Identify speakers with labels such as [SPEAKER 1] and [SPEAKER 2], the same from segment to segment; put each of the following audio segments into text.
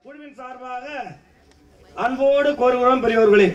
[SPEAKER 1] குழுவின் சார்பாக அன்போடு கோருகிறோம் பெரியவர்களே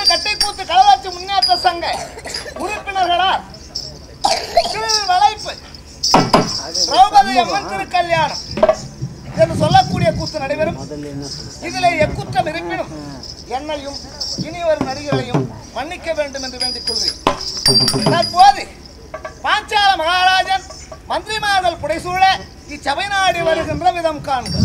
[SPEAKER 2] நமது கட்டைக்கூத்து களவாட்சி முன்னேற்ற சங்க உறுப்பினர்களால் திரு வளைப்பு திரௌபதி அம்மன் திருக்கல்யாணம் என்று சொல்லக்கூடிய கூத்து நடைபெறும் இதிலே எக்குற்றம் இருப்பினும் என்னையும் இனி வரும் நடிகர்களையும் மன்னிக்க வேண்டும் என்று வேண்டிக் கொள்கிறேன் தற்போது பாஞ்சால மகாராஜன் மந்திரிமார்கள் புடைசூழ இச்சபை நாடி வருகின்ற விதம் காண்க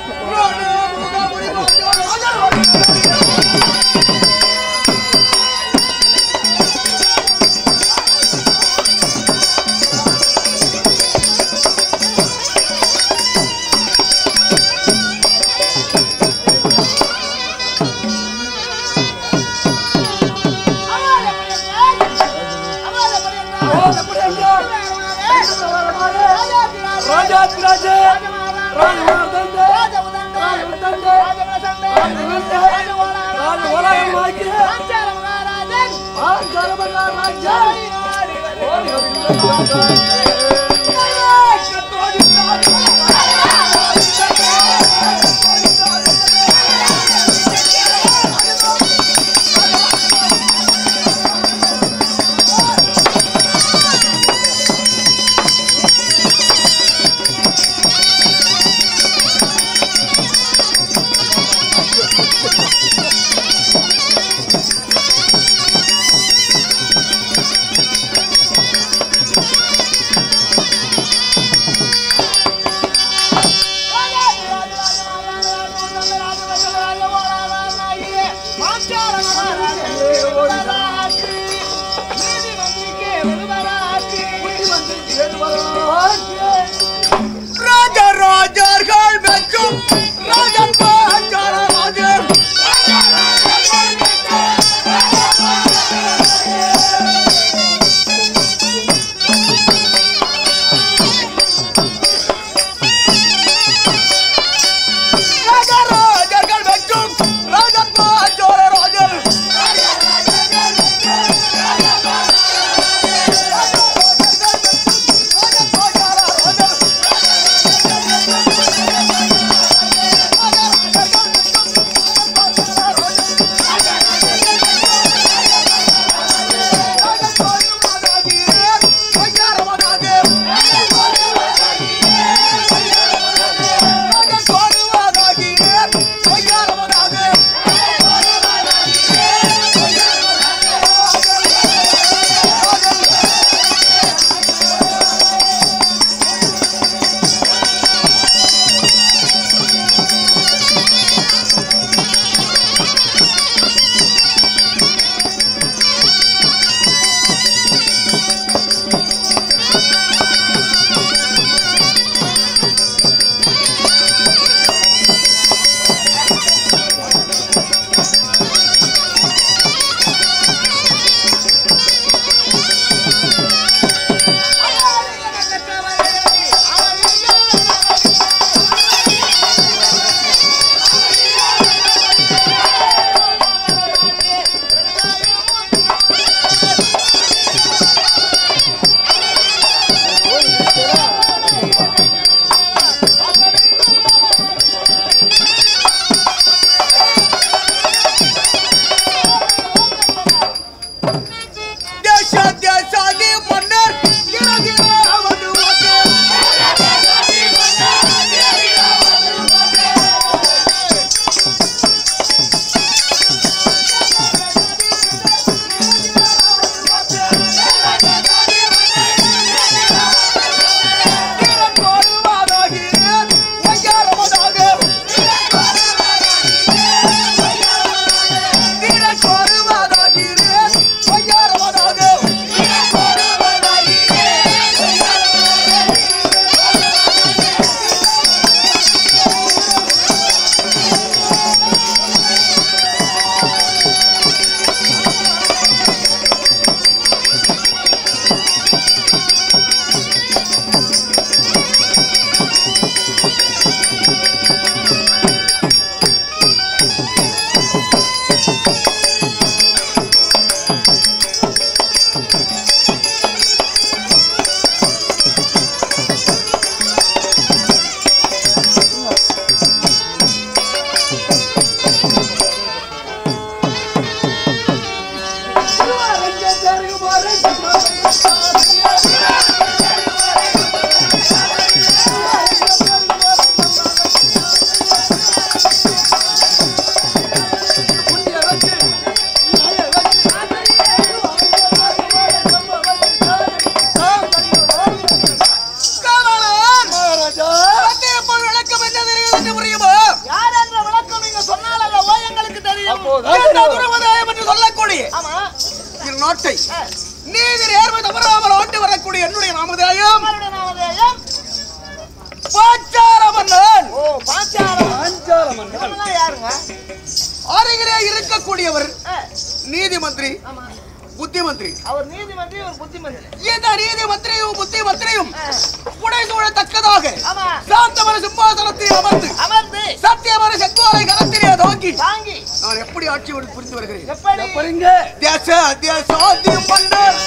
[SPEAKER 2] ஆ
[SPEAKER 3] இந்த துருவதாயம் என்று சொல்லக்கூடிய
[SPEAKER 2] ஆமா
[SPEAKER 3] இரு நாட்டை
[SPEAKER 2] ஆ.
[SPEAKER 3] நீதி நேர்மை தவறாமல் ஆண்டு வரக்கூடிய என்னுடைய நாமதேயம்
[SPEAKER 2] மறுபடியும் நாமதேயம்.
[SPEAKER 3] பாச்சார மன்னன்
[SPEAKER 2] ஓ பாஞ்சாலம் இவங்கெல்லாம் யாருங்க
[SPEAKER 3] அருகிலே இருக்கக்கூடியவர்
[SPEAKER 2] ஆ,
[SPEAKER 3] நீதிமந்திரி
[SPEAKER 2] ஆமா
[SPEAKER 3] புத்திமந்திரி
[SPEAKER 2] அவர் நீதிமன்றி ஒரு புத்திமன்றி
[SPEAKER 3] இந்த நீதிமந்திரியும் புத்திமந்திரியும்
[SPEAKER 2] ஆ,
[SPEAKER 3] புடைசூழத்தக்கதாக
[SPEAKER 2] ஆமா
[SPEAKER 3] சாந்தமர சிம்மாசனத்தில் அமர்ந்து
[SPEAKER 2] அமர்ந்து
[SPEAKER 3] சத்தியமர செங்கோலை கரத்திலே நோக்கி
[SPEAKER 2] தாங்கி
[SPEAKER 3] நான் எப்படி ஆட்சி ஒன்று புரிந்து வருகிறேன்
[SPEAKER 2] எப்படி
[SPEAKER 3] தேச தேசாதி மன்னர்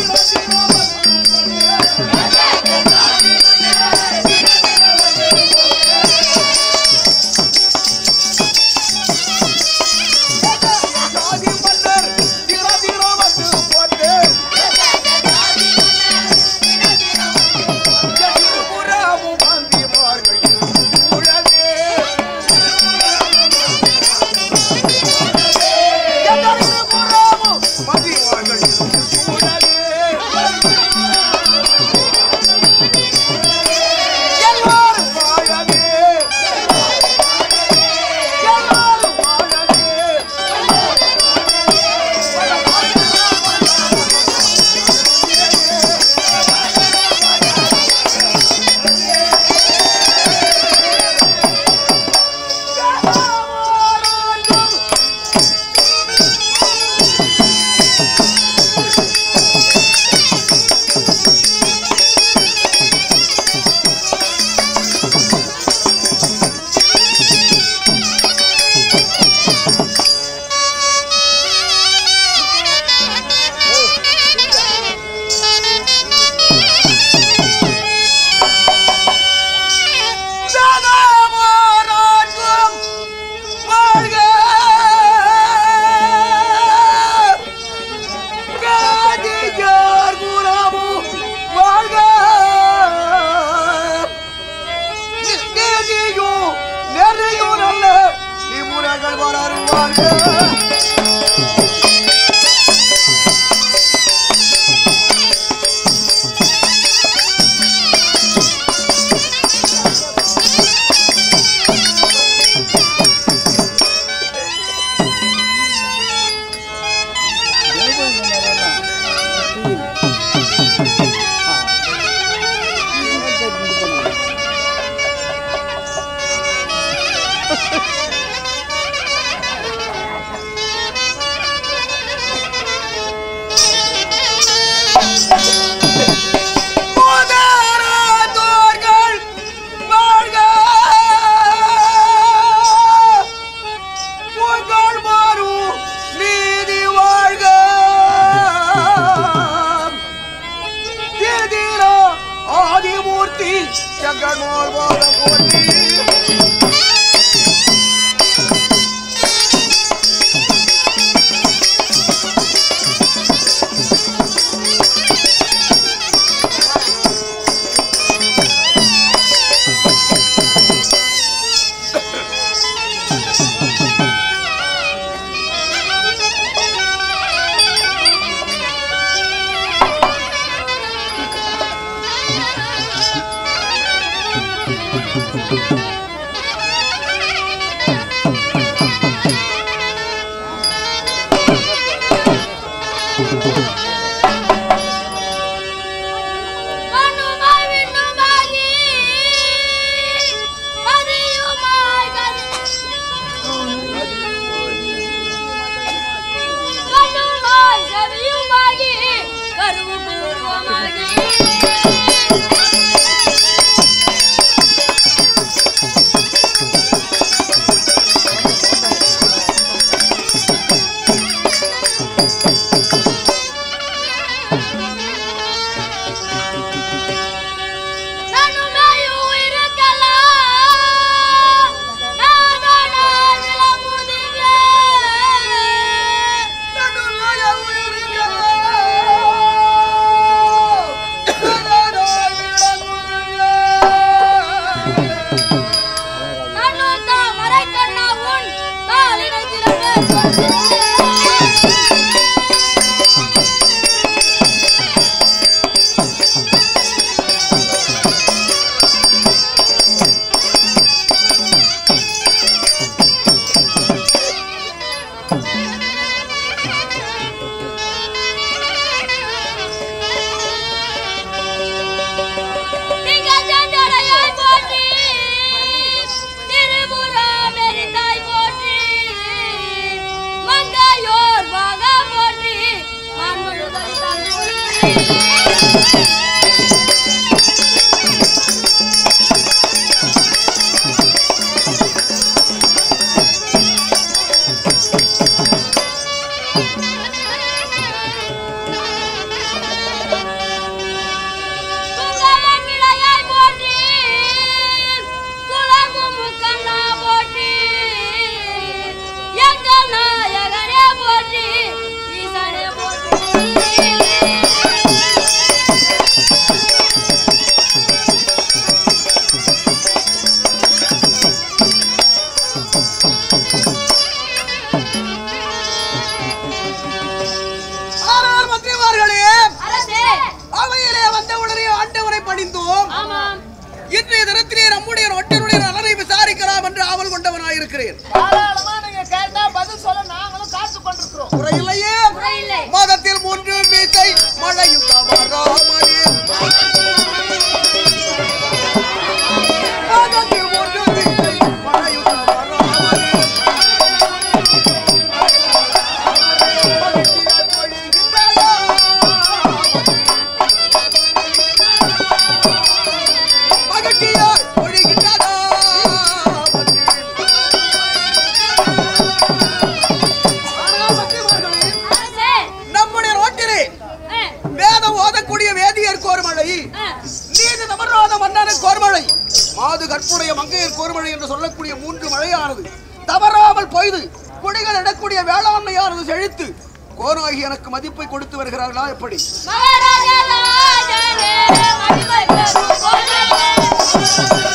[SPEAKER 3] தேசாதி மன்னர் திர திர வந்து போட்டு எதிர்புறமு வந்திமார்கள் சூழலே. எதிர்புறமு வந்திமார்கள் சூழலே. எல்லாரும் வாழவே. எல்லாரும் வாழவே. ஜனமராஜ்யம் வாழ்க! காதியார் குலமு வாழ்க! நி- நீதியும் நெறியும் நல்ல நிபுணர்கள் வளருவார்கள் முதலாதோர்கள் வாழ்க! புகழ் மாறும் நீதி வாழ்க! திதிரா ஆதிமூர்த்தி ஜெகன்மால் வாதம் போற்றி
[SPEAKER 4] மண்ணுமாய் விண்ணுமாகி மதியுமாய் கண்ணுமாய் செவியுமாகி கருவும் உருவமாகி நன்னுமையும் இருக்கலாம் நானோடாய் விளங்குதியே நன்னுத்தா மறைக்கண்ணா உன் காலிடத்திலே துங்கவன் விளையாய் போற்றி துலங்கும் முக்கண்ணா போற்றி எங்கள் நாயகனே போற்றி ஈசனே போற்றி
[SPEAKER 3] ஆனால் மந்திரிமார்களே
[SPEAKER 4] அரசே
[SPEAKER 3] அவையிலே வந்த உடனே ஆண்டவரை பணிந்தோம்
[SPEAKER 4] ஆமாம்
[SPEAKER 3] இன்றைய தினத்திலே நம்முடைய ஒட்டனுடைய நலனை விசாரிக்கலாம் என்று ஆவல் கொண்டவனாயிருக்கிறேன்
[SPEAKER 2] தாராளமா நீங்க கேட்டா பதில் சொல்ல நாங்களும் காத்து கொண்டிருக்கிறோம்
[SPEAKER 3] குறையில்லையே
[SPEAKER 4] குறையில்லை
[SPEAKER 3] மாதத்தில் மூன்று வீசை மழையும் தவறாமலே மாதத்தில் மூன்று வீசை மழையும் தவறாமலே மகிழ்ச்சியால் பொழிகின்றதா. மகிழ்ச்சியால் பொழிகின்றதா. ஆனால் மந்திரிமார்களே,
[SPEAKER 4] அரசே
[SPEAKER 3] நம்முடைய ரோட்டிலே
[SPEAKER 4] ஆ,
[SPEAKER 3] வேதம் ஓதக்கூடிய வேதியர் கோர்மழை
[SPEAKER 4] ஆ,
[SPEAKER 3] நீதி நமர்நாத மன்னனுக்கு கோர்மழை மாது கற்புடைய மங்கையர் கோர்மழை என்று சொல்லக்கூடிய மூன்று மழையானது தவறாமல் பொய்து குடிகள் இடக்கூடிய வேளாண்மையானது செழித்து கோனாகி எனக்கு மதிப்பை கொடுத்து வருகிறார்களா எப்படி
[SPEAKER 4] மகாராஜா ராஜனே மகிமை பெறும் கோவிலே.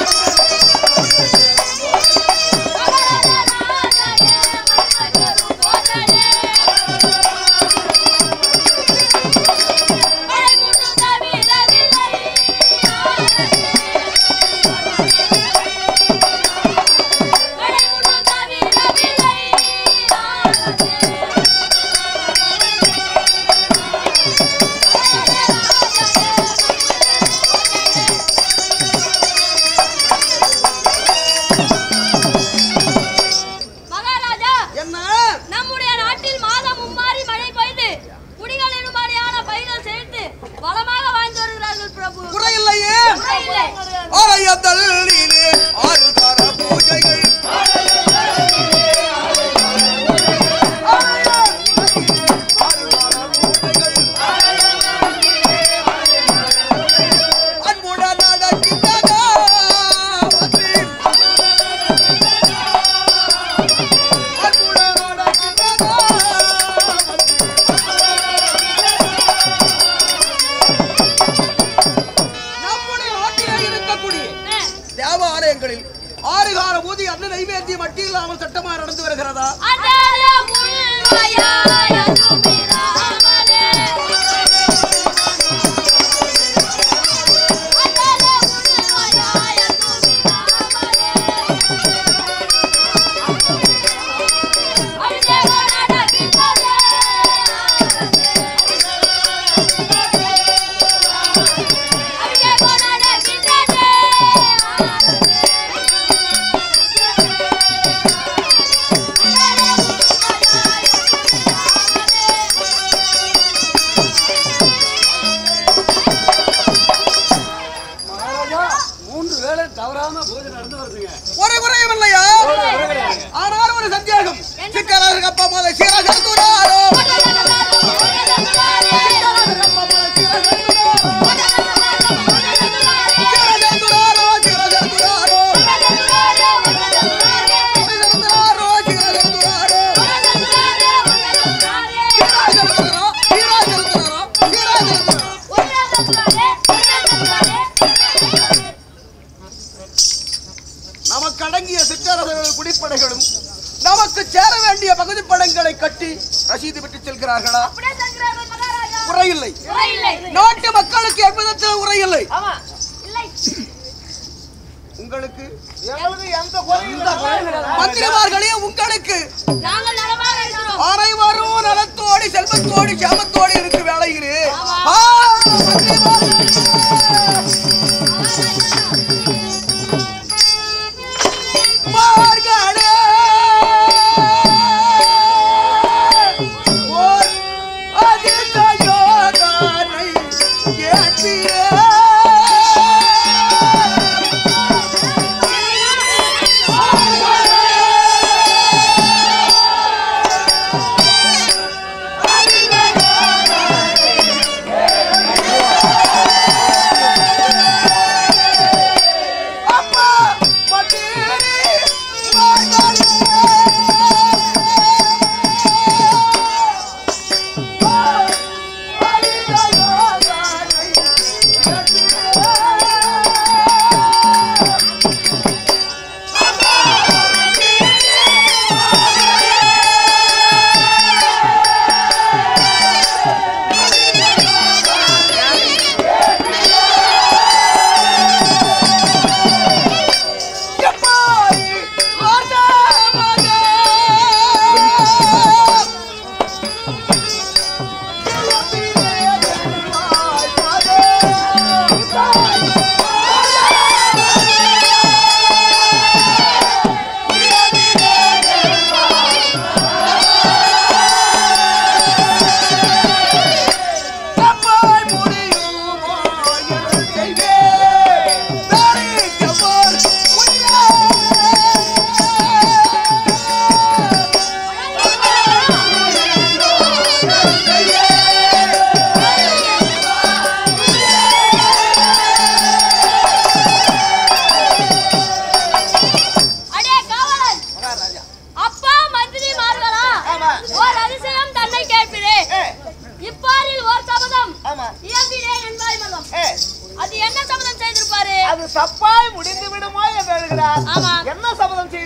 [SPEAKER 4] மகாராஜா
[SPEAKER 3] என்ன
[SPEAKER 4] நம்முடைய நாட்டில் மாதம் மும்மாறி மழை பெய்து குடிகள் இடுமாறியான பயிர்கள் செழித்து வளமாக வாழ்ந்து வருகிறார்கள் பிரபு
[SPEAKER 3] குறையில்லையே
[SPEAKER 4] குறையில்லை.
[SPEAKER 3] ஆலயத்தல்லிலே ஆறு தர பூஜைகள் அன்புடன் நடக்கின்றதா அன்புடன் நடக்கின்றதா நம்முடைய நாட்டிலே இருக்கக்கூடிய
[SPEAKER 4] ஆ,
[SPEAKER 3] தேவாலயங்களில் ஆறு கால ஊதி அன்ன நைவேத்தியம் மட்டும் இல்லாமல் சட்டமா நடந்து வருகிறதா
[SPEAKER 4] அடல முள்வாயாய தும்பிராமனே. அடல முள்வாயாய தும்பிராமனே. அபிஷேகம் நடக்கின்றது. அபிஷேகம் நடக்கின்றது.
[SPEAKER 1] மூன்று வேளை தவறாம பூஜை நடந்து வருதுங்க
[SPEAKER 3] ஒரு குறையும் இல்லையா ஆனால் ஒரு சந்தேகம் சிக்கலருக்கு அப்பா மாத சீராஜாரோ சீராஜாரோ சீராஜாரோ சீராஜாரோ சீராஜாரோ சீராஜாரோ சீராஜாரோ சீராஜாரோ நமக்கு அடங்கிய சிற்றரசர்கள் குடிப்படைகளும் நமக்கு சேர வேண்டிய பகுதி படங்களை கட்டி ரசீது பெற்று செல்கிறார்களா குறையில்லை நாட்டு மக்களுக்கு எவ்விதத்தில் உரையில்லை
[SPEAKER 2] ஆமா
[SPEAKER 3] உங்களுக்கு
[SPEAKER 2] எங்களுக்கு எந்த குறையும் இல்லை.
[SPEAKER 3] மந்திரிமார்களே உங்களுக்கு
[SPEAKER 4] நாங்கள் நலமாக இருக்கிறோம்
[SPEAKER 3] அனைவரும் நலத்தோடி செல்வத்தோடி சாமத்தோடி இருக்கு வேலையிலே ஆ, மந்திரிமார்களே. மார்களே. ஓர் அதிர்ஷ்ட யோகனை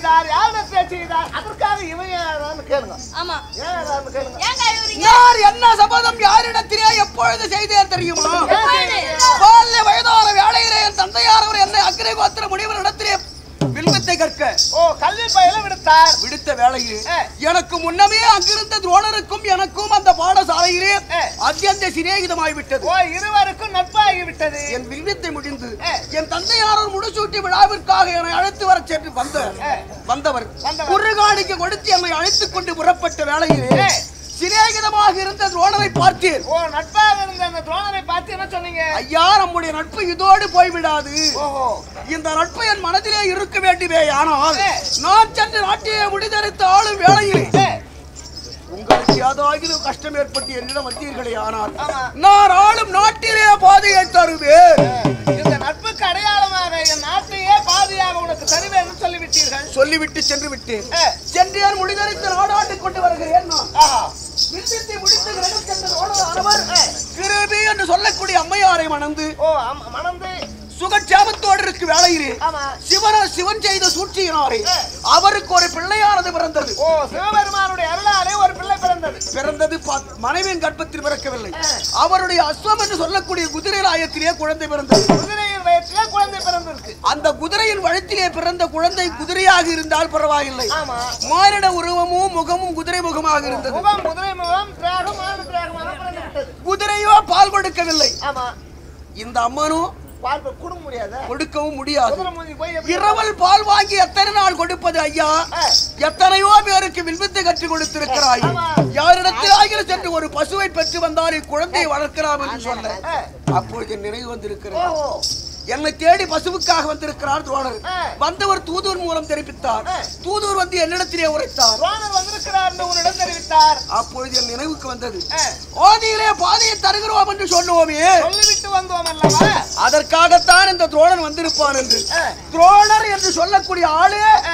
[SPEAKER 2] செய்தார் யாரிடத்திலே செய்தார் அதற்காக இவன் யாரான்னு கேளுங்க
[SPEAKER 4] ஆமா
[SPEAKER 2] ஏன் யாரான்னு கேளுங்க
[SPEAKER 4] ஏன் கழுவுறீங்க
[SPEAKER 3] யார் என்ன சபதம் யாரிடத்திலே எப்பொழுது செய்தேன் தெரியுமா
[SPEAKER 4] எப்பொழுது?
[SPEAKER 3] பால்ய வயதான வேலையிலே என் தந்தையார் அவர் என்னை அக்கிரை கோத்திர முனிவர் இடத்திலே வில்வத்தை கற்க
[SPEAKER 2] ஓ கல்வி பயில விடுத்தார்
[SPEAKER 3] விடுத்த வேளையிலே
[SPEAKER 2] ஆ.
[SPEAKER 3] எனக்கு முன்னமே அங்கிருந்த துரோணருக்கும் எனக்கும் அந்த பாடசாலையிலே
[SPEAKER 2] ஆ.
[SPEAKER 3] அத்தியந்த சிநேகிதமாய் விட்டது
[SPEAKER 2] ஓ இருவருக்கும் நட்பாகி விட்டது
[SPEAKER 3] என் வில்வித்தை முடிந்து
[SPEAKER 2] ஆ.
[SPEAKER 3] என் தந்தையாரோர் முடிசூட்டி விழாவிற்காக என்னை அழைத்து வர சென்று வந்த
[SPEAKER 2] ஆ.
[SPEAKER 3] வந்தவர்
[SPEAKER 2] வந்தவர்.
[SPEAKER 3] குறுகாணிக்கு கொடுத்து என்னை அழைத்துக் கொண்டு புறப்பட்ட வேளையிலே
[SPEAKER 2] ஆ.
[SPEAKER 3] சிநேகிதமாக இருந்த துரோணரை பார்த்தேன்
[SPEAKER 2] ஓ நட்பாக இருந்த அந்த துரோணரை பார்த்து என்ன சொன்னீங்க
[SPEAKER 3] ஐயா நம்முடைய நட்பு இதோடு போய்விடாது
[SPEAKER 2] ஓஹோ
[SPEAKER 3] இந்த நட்பு என் மனதிலே இருக்க வேண்டுமே ஆனால்
[SPEAKER 2] ஆ.
[SPEAKER 3] நான் சென்று நாட்டிலே முடிதறித்து ஆளும் வேளையிலே
[SPEAKER 2] ஏ,
[SPEAKER 3] உங்களுக்கு ஏதாகிலும் கஷ்டம் ஏற்பட்டு என்னிடம் வந்தீர்களே ஆனால்
[SPEAKER 2] ஆமா.
[SPEAKER 3] நான் ஆளும் நாட்டிலே பாதையை தருவேன்
[SPEAKER 2] இந்த நட்புக்கு அடையாளமாக என் நாட்டையே பாதியாக உனக்கு தருவேன் சொல்லிவிட்டீர்கள்
[SPEAKER 3] சொல்லிவிட்டு சென்று விட்டேன்
[SPEAKER 2] ஏ,
[SPEAKER 3] சென்றேன் முடிதறித்து நாடாண்டு கொண்டு வருகிறேன் நான்
[SPEAKER 2] ஆஹா
[SPEAKER 3] வில்வித்தை முடித்து கிரகம் சென்ற ரோணர் கிருபி என்று சொல்லக்கூடிய அம்மையாரை மணந்து
[SPEAKER 2] ஓ அம்- மணந்து
[SPEAKER 3] சுகட்சாமத்தோடு இருக்கு வேளையிலே
[SPEAKER 2] ஆமா
[SPEAKER 3] சிவன சிவன் செய்த சூழ்ச்சியினாரே அவருக்கு ஒரு பிள்ளையானது பிறந்தது
[SPEAKER 2] ஓ சிவபெருமானுடைய அருளாலே ஒரு பிள்ளை பிறந்தது
[SPEAKER 3] பிறந்தது பா- மனைவியின் கர்ப்பத்தில் பிறக்கவில்லை அவருடைய அஸ்வம் என்று சொல்லக்கூடிய குதிரை ராயத்திலே குழந்தை பிறந்தது
[SPEAKER 2] குதிரையின் வயிற்றிலே குழந்தை பிறந்திருக்கு
[SPEAKER 3] அந்த குதிரையின் வழித்திலே பிறந்த குழந்தை குதிரையாக இருந்தால் பரவாயில்லை
[SPEAKER 2] ஆமா
[SPEAKER 3] மானிட உருவமும் முகமும் குதிரை முகமாக இருந்தது
[SPEAKER 2] முகம் குதிரை முகம் திராகம் மாடு திராகமாக பிறந்து விட்டது
[SPEAKER 3] குதிரையோ பால் கொடுக்கவில்லை
[SPEAKER 2] ஆமா
[SPEAKER 3] இந்த அம்மனும்
[SPEAKER 2] பால் கொடுக்க முடியாத
[SPEAKER 3] கொடுக்கவும் முடியாது
[SPEAKER 2] குதிரை மூஞ்சி போய் எப்படி
[SPEAKER 3] இரவல் பால் வாங்கி எத்தனை நாள் கொடுப்பது ஐயா
[SPEAKER 2] ஆ.
[SPEAKER 3] எத்தனையோ பேருக்கு வில்வித்தை கற்றுக் கொடுத்திருக்கிறாய்
[SPEAKER 2] ஆமா.
[SPEAKER 3] யாரிடத்தில் ஆகிலும் சென்று ஒரு பசுவை பெற்று வந்தால் இக்குழந்தையை வளர்க்கலாம் என்று சொன்ன
[SPEAKER 2] ஆ.
[SPEAKER 3] அப்பொழுது என் நினைவு வந்திருக்கிறது
[SPEAKER 2] ஓஹோ
[SPEAKER 3] என்னை தேடி பசுவுக்காக வந்திருக்கிறார் துரோணர்
[SPEAKER 2] ஆ.
[SPEAKER 3] வந்தவர் தூதூர் மூலம் தெரிவித்தார்
[SPEAKER 2] ஆ.
[SPEAKER 3] தூதூர் வந்து என்னிடத்திலே உரைத்தார்
[SPEAKER 2] துரோணர் வந்திருக்கிறார் என்று உன்னிடம் தெரிவித்தார்
[SPEAKER 3] அப்பொழுது என் நினைவுக்கு வந்தது
[SPEAKER 2] ஆ.
[SPEAKER 3] ஆதியிலே பாதையை தருகிறோம் என்று சொல்லுவோமே
[SPEAKER 2] சொல்லிவிட்டு வந்தோம் அல்லவா
[SPEAKER 3] அதற்காகத்தான் இந்த துரோணன் வந்திருப்பான் என்று
[SPEAKER 2] ஆ.
[SPEAKER 3] துரோணர் என்று சொல்லக்கூடிய ஆளு
[SPEAKER 2] ஆ.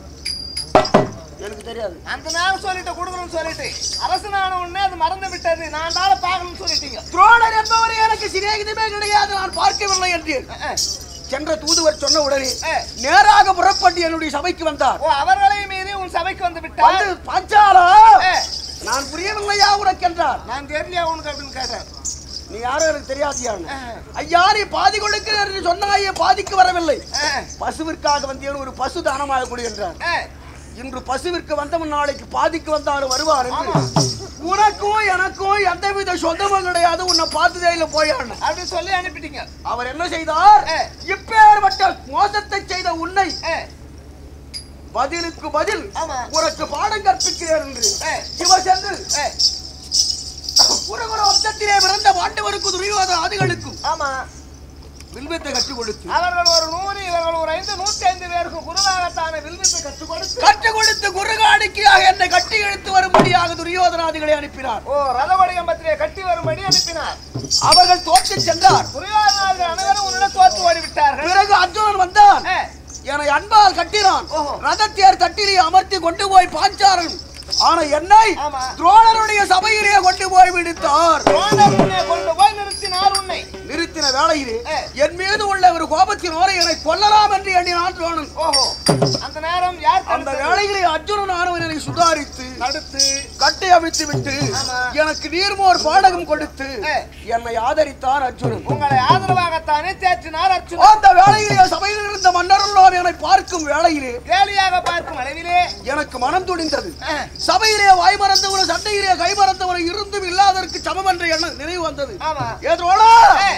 [SPEAKER 3] எனக்கு தெரியாது
[SPEAKER 2] அந்த நேரம் சொல்லிட்டு கொடுக்கணும்னு சொல்லிட்டு அரசனான உடனே அது மறந்து விட்டது நான் தாழ பார்க்கணும்னு சொல்லிட்டீங்க
[SPEAKER 3] துரோணர் என்பவர் எனக்கு சிநேகிதமே கிடையாது நான் பார்க்கவில்லை என்றேன்
[SPEAKER 2] ஆ.
[SPEAKER 3] சென்ற தூதுவர் சொன்ன உடனே
[SPEAKER 2] ஆ.
[SPEAKER 3] நேராக புறப்பட்டு என்னுடைய சபைக்கு வந்தார்
[SPEAKER 2] ஓ அவர்களை மீறி உன் சபைக்கு வந்து விட்டார்
[SPEAKER 3] வந்து பாஞ்சாலா
[SPEAKER 2] ஆ.
[SPEAKER 3] நான் புரியவில்லையா உனக்கு என்றார்
[SPEAKER 2] நான் தெரியலையா உனக்கு அப்படின்னு கேட்டேன்
[SPEAKER 3] நீ யாரும் எனக்கு தெரியாதியான்னு
[SPEAKER 2] ஆ.
[SPEAKER 3] ஐயா நீ பாதி கொடுக்கிறேன் என்று சொன்னாயே பாதிக்கு வரவில்லை
[SPEAKER 2] ஆ.
[SPEAKER 3] பசுவிற்காக வந்தேன் ஒரு பசு தானமாக கொடு என்றார்
[SPEAKER 2] ஆ.
[SPEAKER 3] இன்று பசுவிற்கு வந்தவன் நாளைக்கு பாதிக்கு வந்தாலும் வருவார் என்று
[SPEAKER 2] ஆமா.
[SPEAKER 3] உனக்கும் எனக்கும் எந்தவித சொந்தமும் கிடையாது உன்னை பார்த்ததே இல்லை போயான்னு
[SPEAKER 2] அப்படி சொல்லி அனுப்பிட்டீங்க
[SPEAKER 3] அவர் என்ன செய்தார்
[SPEAKER 2] ஆ.
[SPEAKER 3] இப்பேற்பட்ட மோசத்தை செய்த உன்னை
[SPEAKER 2] ஆ.
[SPEAKER 3] பதிலுக்கு பதில்
[SPEAKER 2] ஆமா.
[SPEAKER 3] உனக்கு பாடம் கற்பிக்கிறேன் என்று
[SPEAKER 2] ஆ.
[SPEAKER 3] இவர் சென்று
[SPEAKER 2] ஆ.
[SPEAKER 3] குருகுல வம்சத்திலே பிறந்த பாண்டவருக்கு துரியோத ஆதிகளுக்கும்
[SPEAKER 2] ஆமா
[SPEAKER 3] வில்வித்தை கற்றுக் கொடுத்து
[SPEAKER 2] அவர்கள் ஒரு நூறு இவர்கள் ஒரு ஐந்து நூத்தி ஐந்து பேருக்கு குருவாகத்தான வில்வித்தை கற்றுக் கொடுத்து
[SPEAKER 3] கற்றுக் கொடுத்து குறுகாணிக்கையாக என்னை கட்டி இழுத்து வரும்படியாக துரியோதனாதிகளை அனுப்பினார்
[SPEAKER 2] ஓ ரதவடிகம்பத்திலே கட்டி வரும்படி அனுப்பினார்
[SPEAKER 3] அவர்கள் தோற்று சென்றார்
[SPEAKER 2] துரியோதனார்கள் அனைவரும் உன்னிடம் தோற்று ஓடி விட்டார்கள்
[SPEAKER 3] பிறகு அர்ஜுனன் வந்தான்
[SPEAKER 2] ஆ.
[SPEAKER 3] என்னை அன்பால் கட்டினான்
[SPEAKER 2] ஓஹோ.
[SPEAKER 3] ரதத்தேர் தட்டிலே அமர்த்தி கொண்டு போய் பாஞ்சாரன் ஆனா என்னை
[SPEAKER 2] ஆமா.
[SPEAKER 3] துரோணருடைய சபையிலே கொண்டு போய் விடுத்தார்
[SPEAKER 2] துரோணர் உன்னை கொண்டு போய் நிறுத்தினார் உன்னை
[SPEAKER 3] நிறுத்தின வேளையிலே
[SPEAKER 2] ஆ.
[SPEAKER 3] என் மீது உள்ள ஒரு கோபத்தினோரை என்னை கொல்லலாம் என்று எண்ணினான் துரோணன்
[SPEAKER 2] ஓஹோ அந்த நேரம் யார்
[SPEAKER 3] அந்த
[SPEAKER 2] தடுத்தது?
[SPEAKER 3] வேளையிலே அர்ஜுனன் ஆனவன் என்னை சுதாரித்து
[SPEAKER 2] தடுத்து
[SPEAKER 3] கட்டை அமைத்து விட்டு
[SPEAKER 2] ஆமா.
[SPEAKER 3] எனக்கு நீர்மோர் பாடகம் கொடுத்து
[SPEAKER 2] ஆ.
[SPEAKER 3] என்னை ஆதரித்தான் அர்ஜுனன்
[SPEAKER 2] உங்களை ஆதரவாகத்தானே தேற்றினார் அர்ச்சுனன்
[SPEAKER 3] அந்த வேளையிலே சபையில் இருந்த மன்னரெல்லாம் என்னை பார்க்கும் வேளையிலே
[SPEAKER 2] கேலியாக பார்க்கும் அளவிலே
[SPEAKER 3] எனக்கு மனம் துடிந்தது
[SPEAKER 2] ஆ.
[SPEAKER 3] சபையிலே வாய் மறந்தவரும் சண்டையிலே கை மறந்தவரும் இருந்தும் இல்லாததற்கு சமம் என்ற எண்ணம் நினைவு வந்தது
[SPEAKER 2] ஆமா
[SPEAKER 3] ஏதோடா
[SPEAKER 2] ஏ,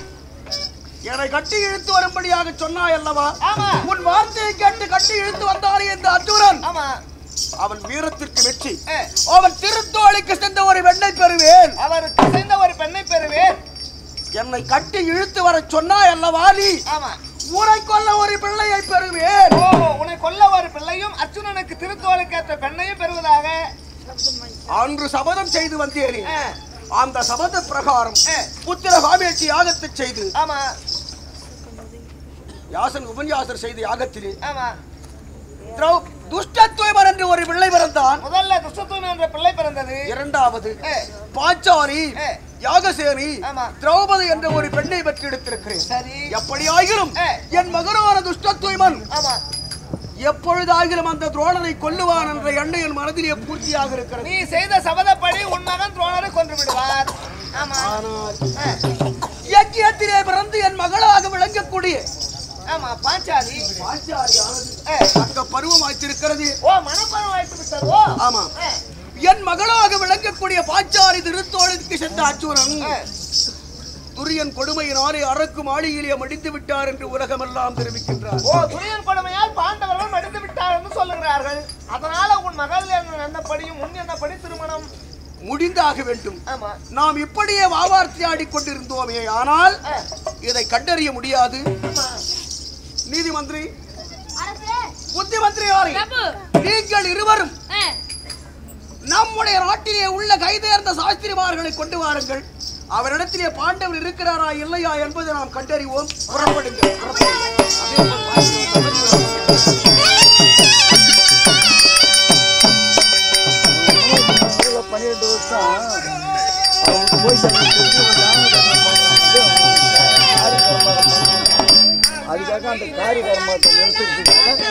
[SPEAKER 3] என்னை கட்டி இழுத்து வரும்படியாக சொன்னாய் அல்லவா
[SPEAKER 2] ஆமா
[SPEAKER 3] உன் வார்த்தையை கேட்டு கட்டி இழுத்து வந்தானே இந்த அர்ஜுனன்
[SPEAKER 2] ஆமா
[SPEAKER 3] அவன் வீரத்திற்கு வெற்றி
[SPEAKER 2] ஏ,
[SPEAKER 3] அவன் திருத்தோழிக்கு சென்ற ஒரு வெண்ணை பெறுவேன்
[SPEAKER 2] அவருக்கு சேர்ந்த ஒரு பெண்ணை பெறுவேன்
[SPEAKER 3] என்னை கட்டி இழுத்து வர சொன்னாய் அல்லவா நீ
[SPEAKER 2] ஆமா
[SPEAKER 3] ஊரை கொல்ல ஒரு பிள்ளையை பெறுவேன்
[SPEAKER 2] ஓ உன்னை கொல்ல ஒரு பிள்ளையும் அர்ச்சுனனுக்கு திருத்தோலுக்கேற்ற பெண்ணையும் பெறுவதாக
[SPEAKER 3] அன்று சபதம் செய்து வந்தேனே
[SPEAKER 2] ஆ,
[SPEAKER 3] அந்த சபத பிரகாரம்
[SPEAKER 2] ஆ.
[SPEAKER 3] புத்திர காமேட்சி யாகத்தை செய்து
[SPEAKER 2] ஆமா
[SPEAKER 3] யாசன் உபன்யாசர் செய்த யாகத்திலே
[SPEAKER 2] ஆமா
[SPEAKER 3] திரௌ- துஷ்டத்துவமன் என்று ஒரு பிள்ளை பிறந்தான்
[SPEAKER 2] முதல்ல துஷ்டத்துவம் என்ற பிள்ளை பிறந்தது
[SPEAKER 3] இரண்டாவது
[SPEAKER 2] ஏ,
[SPEAKER 3] பாஞ்சாலி
[SPEAKER 2] ஏ.
[SPEAKER 3] யாகசேனி
[SPEAKER 2] ஆமா.
[SPEAKER 3] திரௌபதி என்ற ஒரு பெண்ணை பெற்றெடுத்திருக்கிறேன்
[SPEAKER 2] சரி
[SPEAKER 3] எப்படி ஆகிலும்
[SPEAKER 2] ஏ.
[SPEAKER 3] என் மகனான துஷ்டத்துவமன்
[SPEAKER 2] ஆமா
[SPEAKER 3] எப்பொழுதாகிலும் அந்த துரோணரை கொல்லுவான் என்ற எண்ணம் என் மனதிலே பூர்த்தியாக இருக்கிறது
[SPEAKER 2] நீ செய்த சபதப்படி உன் மகன் துரோணரை கொன்று விடுவார் ஆமா
[SPEAKER 3] ஆனால் யஜ்யத்திலே பிறந்து என் மகளாக விளங்கக்கூடிய
[SPEAKER 2] ஆமா பாஞ்சாலி
[SPEAKER 3] பாஞ்சாலியானது
[SPEAKER 2] அஹ்,
[SPEAKER 3] தக்க பருவம் வாய்த்திருக்கிறது
[SPEAKER 2] ஓ மனப்பருவம் வாய்த்து விட்டதோ
[SPEAKER 3] ஆமா
[SPEAKER 2] அஹ்,
[SPEAKER 3] என் மகளாக விளங்கக்கூடிய பாஞ்சாலி திருத்தோளுக்கு சென்ற அச்சுரன்
[SPEAKER 2] அஹ்.
[SPEAKER 3] துரியன் கொடுமையினாலே அரக்கு மாளிகையிலே மடித்து விட்டார் என்று உலகமெல்லாம் தெரிவிக்கின்றார்
[SPEAKER 2] ஓ துரியன் கொடுமையால் பாண்டவர்கள் மடிந்து விட்டார் என்று சொல்லுகிறார்கள் அதனால உன் மகள் என்ன- என்னப்படியும் முன் என்னப்படி திருமணம்
[SPEAKER 3] முடிந்தாக வேண்டும்
[SPEAKER 2] ஆமா
[SPEAKER 3] நாம் இப்படியே வாவார்த்தையாடி கொண்டிருந்தோமே ஆனால்
[SPEAKER 2] அஹ்,
[SPEAKER 3] இதை கண்டறிய முடியாது
[SPEAKER 2] ஆமா.
[SPEAKER 3] நீதிமந்திரி
[SPEAKER 4] அரசே
[SPEAKER 3] புத்திமந்திரி யாரை
[SPEAKER 4] பிரபு
[SPEAKER 3] நீங்கள் இருவரும்
[SPEAKER 4] ஆ,
[SPEAKER 3] நம்முடைய நாட்டிலே உள்ள கைதேர்ந்த சாஸ்திரிமார்களை கொண்டு வாருங்கள் அவரிடத்திலே பாண்டவர் இருக்கிறாரா இல்லையா என்பதை நாம் கண்டறிவோம் புறப்படுங்கள்
[SPEAKER 1] பன்னிரெண்டு வருஷம் அவன் போயிட்டு அதுக்காக அந்த காரியகர்மத்தை நிறுத்திட்டு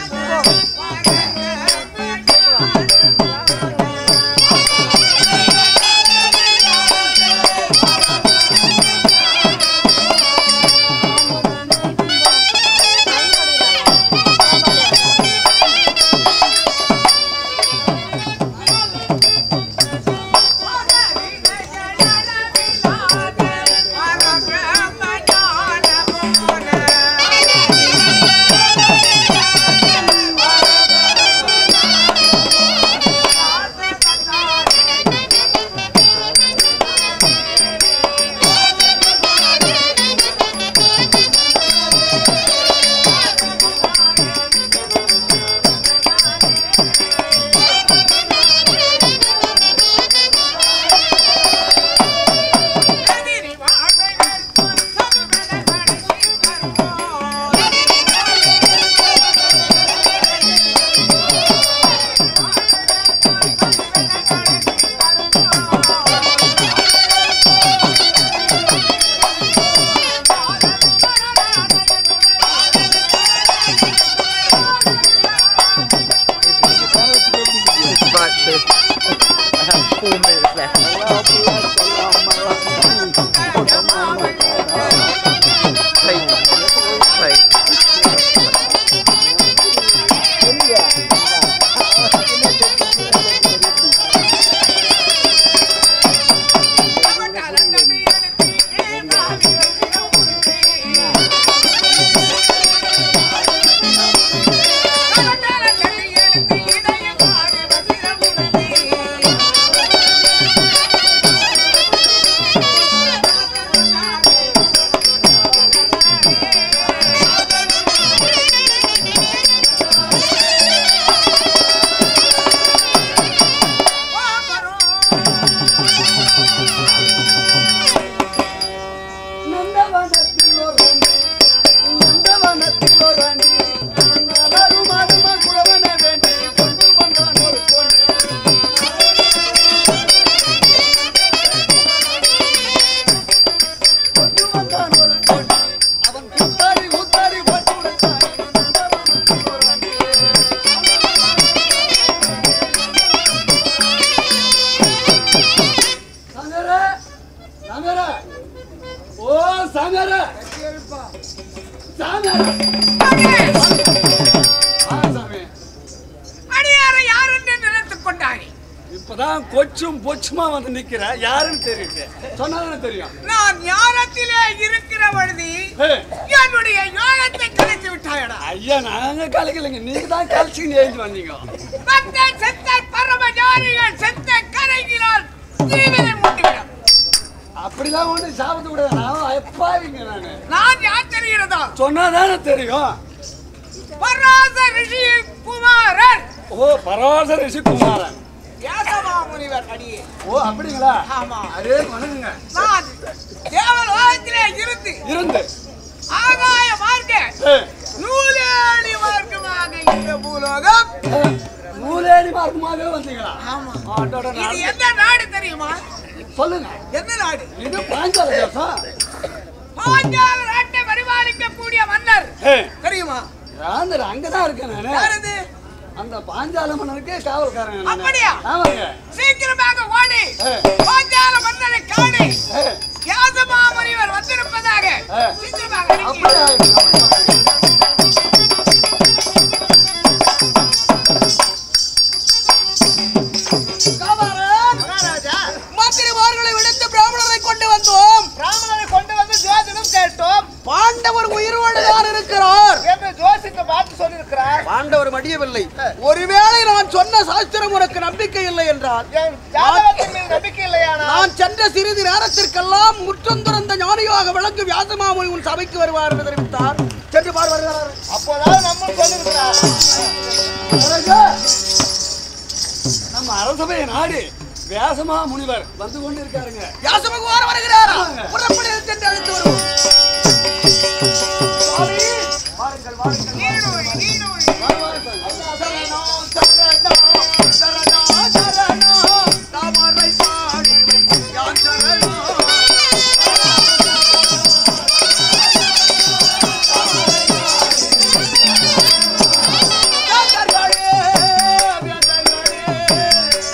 [SPEAKER 3] நந்தவனத்தில் ஒரு வண்டி, நந்தவனத்தில் ஒரு வண்டி, நந்தவரும் அரும குழவன வேண்டி, கொண்டு வந்தான் ஒரு கொண்டு. கொண்டு வந்தான் ஒரு கொண்டு. அவன் குத்தாடி குத்தாடி போட்டு விட்டான். நந்தவனத்தில் ஒரு வண்டி. சங்கர சங்கர ஓ சங்கர சங்கர ஆ, சாமி.
[SPEAKER 5] அடியாரை யார் என்று நினைத்துக் கொண்டாரே
[SPEAKER 1] இப்பதான் கொச்சும் பொச்சுமா வந்து நிக்கிற யாருன்னு தெரியுது
[SPEAKER 3] சொன்னாதானே தெரியும்
[SPEAKER 5] நான் ஞானத்திலே இருக்கிற பொழுது
[SPEAKER 1] ஹே,
[SPEAKER 5] என்னுடைய யோகத்தை கலைத்து விட்டாயடா
[SPEAKER 1] ஐயா நாங்க கலைக்கலைங்க நீங்க தான் கலைச்சின்னு எழுதி வந்தீங்க
[SPEAKER 5] பக்த செத்த பரம ஞானிகள் செத்த கரைகிறால் ஜீவனை மூட்டுவிடும்
[SPEAKER 1] அப்படிலாம் ஒண்ணு சாப்பிட்டு கூட நான் எப்பாவிங்க நானு
[SPEAKER 5] நான் யார் தெரிகிறதா
[SPEAKER 1] சொன்னாதானே தெரியும்
[SPEAKER 5] பராச ரிஷி குமாரன்
[SPEAKER 1] ஓ பரவாச ரிஷி குமாரன்
[SPEAKER 5] வியாசமா முனிவர் அடியே
[SPEAKER 1] ஓ அப்படிங்களா
[SPEAKER 5] ஆமா
[SPEAKER 1] அதே வணங்குங்க
[SPEAKER 5] நான் தேவலோகத்திலே இருந்து
[SPEAKER 1] இருந்து
[SPEAKER 5] ஆகாய மார்க்க
[SPEAKER 1] ஹே,
[SPEAKER 5] நூலேடி மார்க்கமாக இந்த பூலோகம்
[SPEAKER 1] ஹே, மூலேடி மார்க்கமாகவே வந்தீங்களா
[SPEAKER 5] ஆமா
[SPEAKER 1] ஆட்டோட
[SPEAKER 5] இது
[SPEAKER 1] நாடு.
[SPEAKER 5] எந்த நாடு தெரியுமா
[SPEAKER 1] சொல்லுங்க
[SPEAKER 5] எந்த நாடு
[SPEAKER 1] இது பாஞ்சால தேசம்
[SPEAKER 5] பாஞ்சால நாட்டை பரிபாலிக்கக்கூடிய மன்னர்
[SPEAKER 1] ஹே,
[SPEAKER 5] தெரியுமா
[SPEAKER 1] ராந்தர் அங்கதான் இருக்கேன் நானு
[SPEAKER 5] யார் இது
[SPEAKER 1] அந்த பாஞ்சால மன்னருக்கு காவல்காரன் நானு.
[SPEAKER 5] அப்படியா?
[SPEAKER 1] ஆமாங்க
[SPEAKER 5] சீக்கிரமாக ஓடி
[SPEAKER 1] ஏ.
[SPEAKER 5] பாஞ்சால மன்னரை காணி
[SPEAKER 1] ஏ,
[SPEAKER 5] யாதமா முனிவர் வந்திருப்பதாக
[SPEAKER 1] ஏ.
[SPEAKER 5] சீக்கிரமாக
[SPEAKER 1] அப்படியே
[SPEAKER 5] அனுப்பி
[SPEAKER 1] ஆகட்டும், அப்படியே ஆகட்டும்.
[SPEAKER 3] காவலன்,
[SPEAKER 2] மகாராஜா
[SPEAKER 3] மந்திரிமார்களை விடுத்து பிராமணரை கொண்டு வந்தோம்
[SPEAKER 2] பிராமணரை கொண்டு வந்து ஜோதிடம் கேட்டோம்
[SPEAKER 3] பாண்டவர் உயிரோடுதான் இருக்கிறார்
[SPEAKER 2] என்று ஜோசித்தை பார்த்து சொல்லியிருக்கிறார்
[SPEAKER 3] பாண்டவர் மடியவில்லை ஒருவேளை நான் சொன்ன சாஸ்திரம் உனக்கு நம்பிக்கை இல்லை என்றால்
[SPEAKER 2] என் ஜாதகத்தின் மீது நம்பிக்கை இல்லையானா
[SPEAKER 3] நான் சென்ற சிறிது நேரத்திற்கெல்லாம் முற்றம் துறந்த ஞானியாக விளங்கும் வியாசமாமொழி உன் சபைக்கு வருவார் என்று தெரிவித்தார் சென்று பார் வருகிறார்
[SPEAKER 2] அப்போதாவது நம்ம சொல்லியிருக்கிறார்
[SPEAKER 1] மகாராஜா, நம்ம அரசபை நாடு வியாசமா முனிவர் வந்து கொண்டு இருக்காருங்க
[SPEAKER 3] வியாசபகவான் வருகிறாரா
[SPEAKER 1] ஆமாங்க.
[SPEAKER 3] புறப்படி சென்று அழைத்து வருவோம் சுவாமி, வாருங்கள் வாருங்கள்
[SPEAKER 5] நீடூழி, நீடூழி.
[SPEAKER 3] சரணம், சரணம், சரணம், சரணம், தாமரை பாடி வை, யான் சரணம். வியாசர்களே, வியாசர்களே,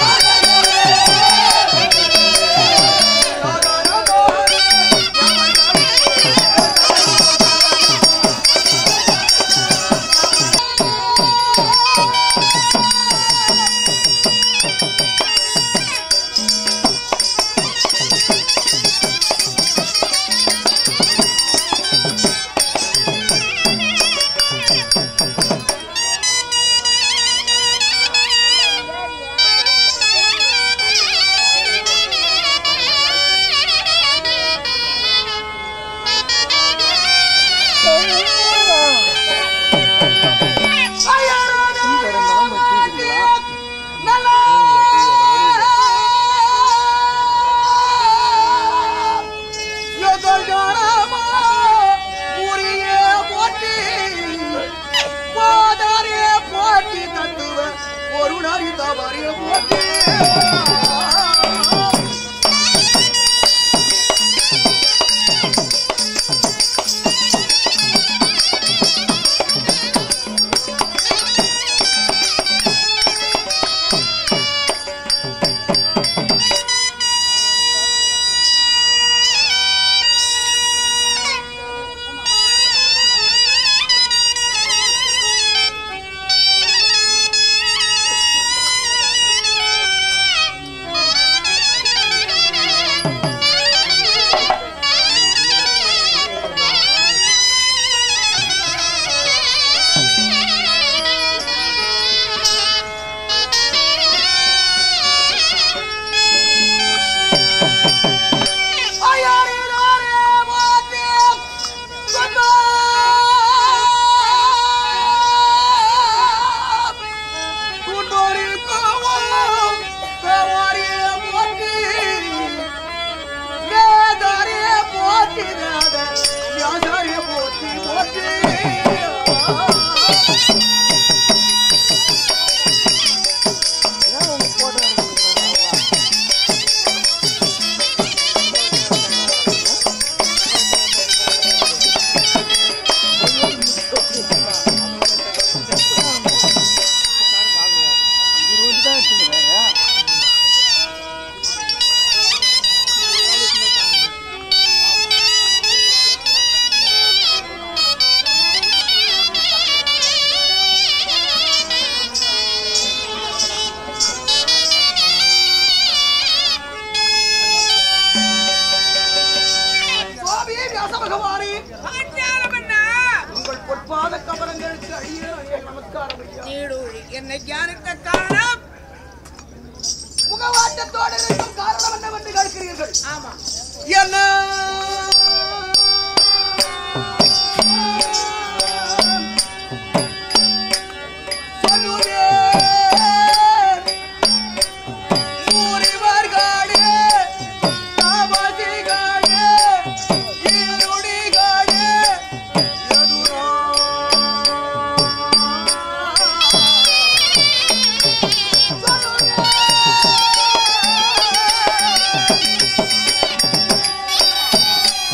[SPEAKER 3] சுவாமியே வியாச பகவானே
[SPEAKER 5] பாஞ்சால மன்னா
[SPEAKER 3] உங்கள் பொற்பாத கமலங்களுக்கு அடியே அடியே நமஸ்காரம் ஐயா
[SPEAKER 5] நீடூழி என்னை தியானித்த காரணம்
[SPEAKER 3] முகவாட்டத்தோடு இருக்கும் காரணம் என்னவென்று கேட்கிறீர்கள்
[SPEAKER 5] ஆமா
[SPEAKER 3] என்ன சொல்லுவேன். முனிவர்களே, தபதிகளே, இருடிகளே, எதுரா சொல்லுவேன்.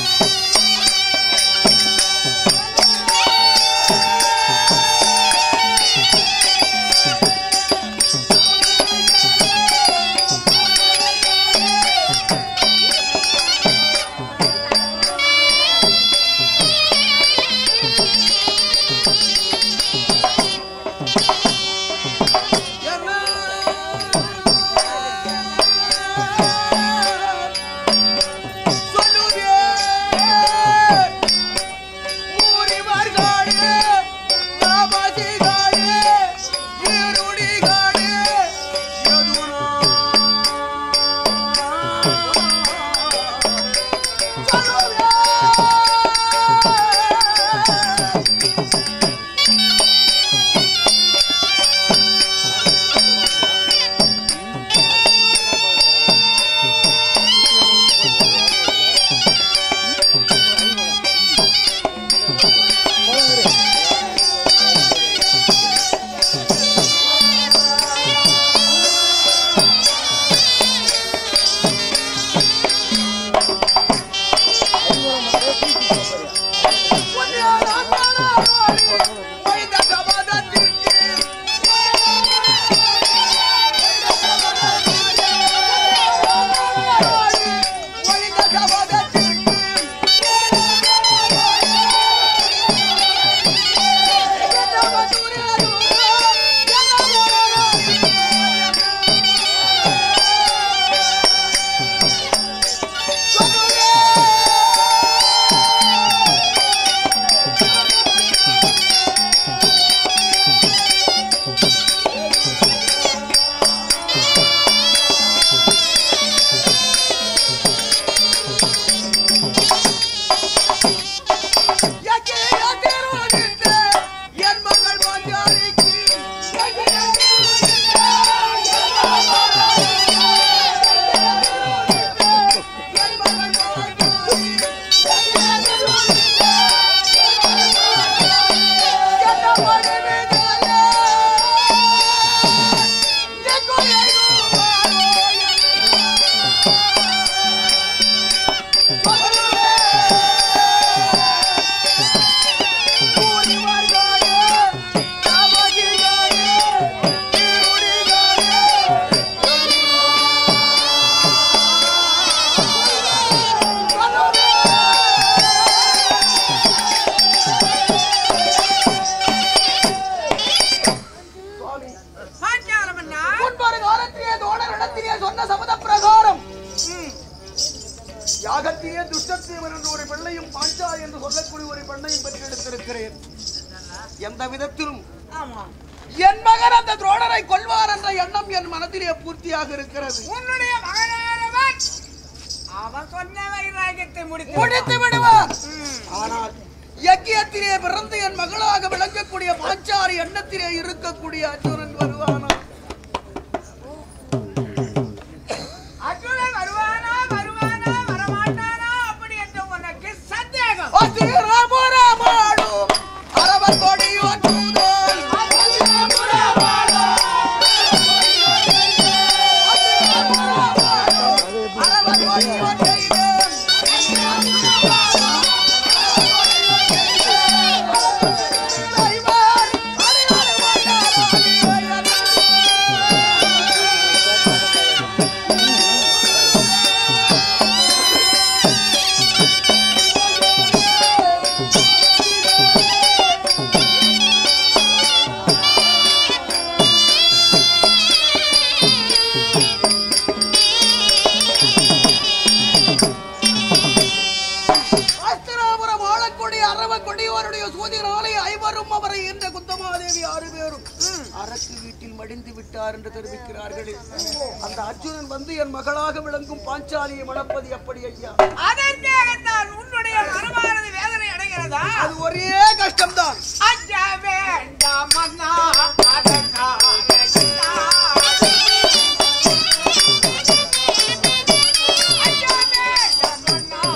[SPEAKER 3] காலத்திலேயே துஷ்டத்தேவன் என்ற ஒரு பெண்ணையும் பாஞ்சா என்று சொல்லக்கூடிய ஒரு பெண்ணையும் பெற்றெடுத்திருக்கிறேன் எந்த விதத்திலும்
[SPEAKER 5] ஆமா
[SPEAKER 3] என் மகன் அந்த துரோணரை கொல்வார் என்ற எண்ணம் என் மனதிலே பூர்த்தியாக இருக்கிறது
[SPEAKER 5] உன்னுடைய மகனானவன் அவன் சொன்ன வைராகியத்தை முடித்து
[SPEAKER 3] முடித்து விடுவார் ஆனால் யக்கியத்திலே பிறந்து என் மகளாக விளங்கக்கூடிய பாஞ்சாரி எண்ணத்திலே இருக்கக்கூடிய அர்ஜுனன் வருவானா
[SPEAKER 5] அர்ஜுனன் வருவானா வருவானா வரமாட்டானா அப்படி என்று உனக்கு சந்தேகம்
[SPEAKER 3] அதி ராமராமாடும் அரவன் கொடியோன் தூதோன். அதி ராமராமாடும் அரவன் கொடியோன் செய்தோன். ஐவர் அடிவாரு வந்தார் அஸ்திராபுரம் ஆளக்கூடிய அரவ கொடியோருடைய சூதினாலே ஐவரும் அவரை என்ற குந்தமாதேவி ஆறு பேரும் அரக்கு வீட்டில் மடிந்து விட்டார் என்று தெரிவிக்கிறார்களே அந்த அர்ஜுனன் வந்து என் மகளாக விளங்கும் பாஞ்சாலியை மணப்பது எப்படி ஐயா
[SPEAKER 5] அதற்காகத்தான் உன்னுடைய மனமானது வேதனை அடைகிறதா
[SPEAKER 3] அது ஒரே கஷ்டம்தான்
[SPEAKER 5] அஞ்ச வேண்டாம் அண்ணா அதற்காக அஞ்ச வேண்டாம் அண்ணா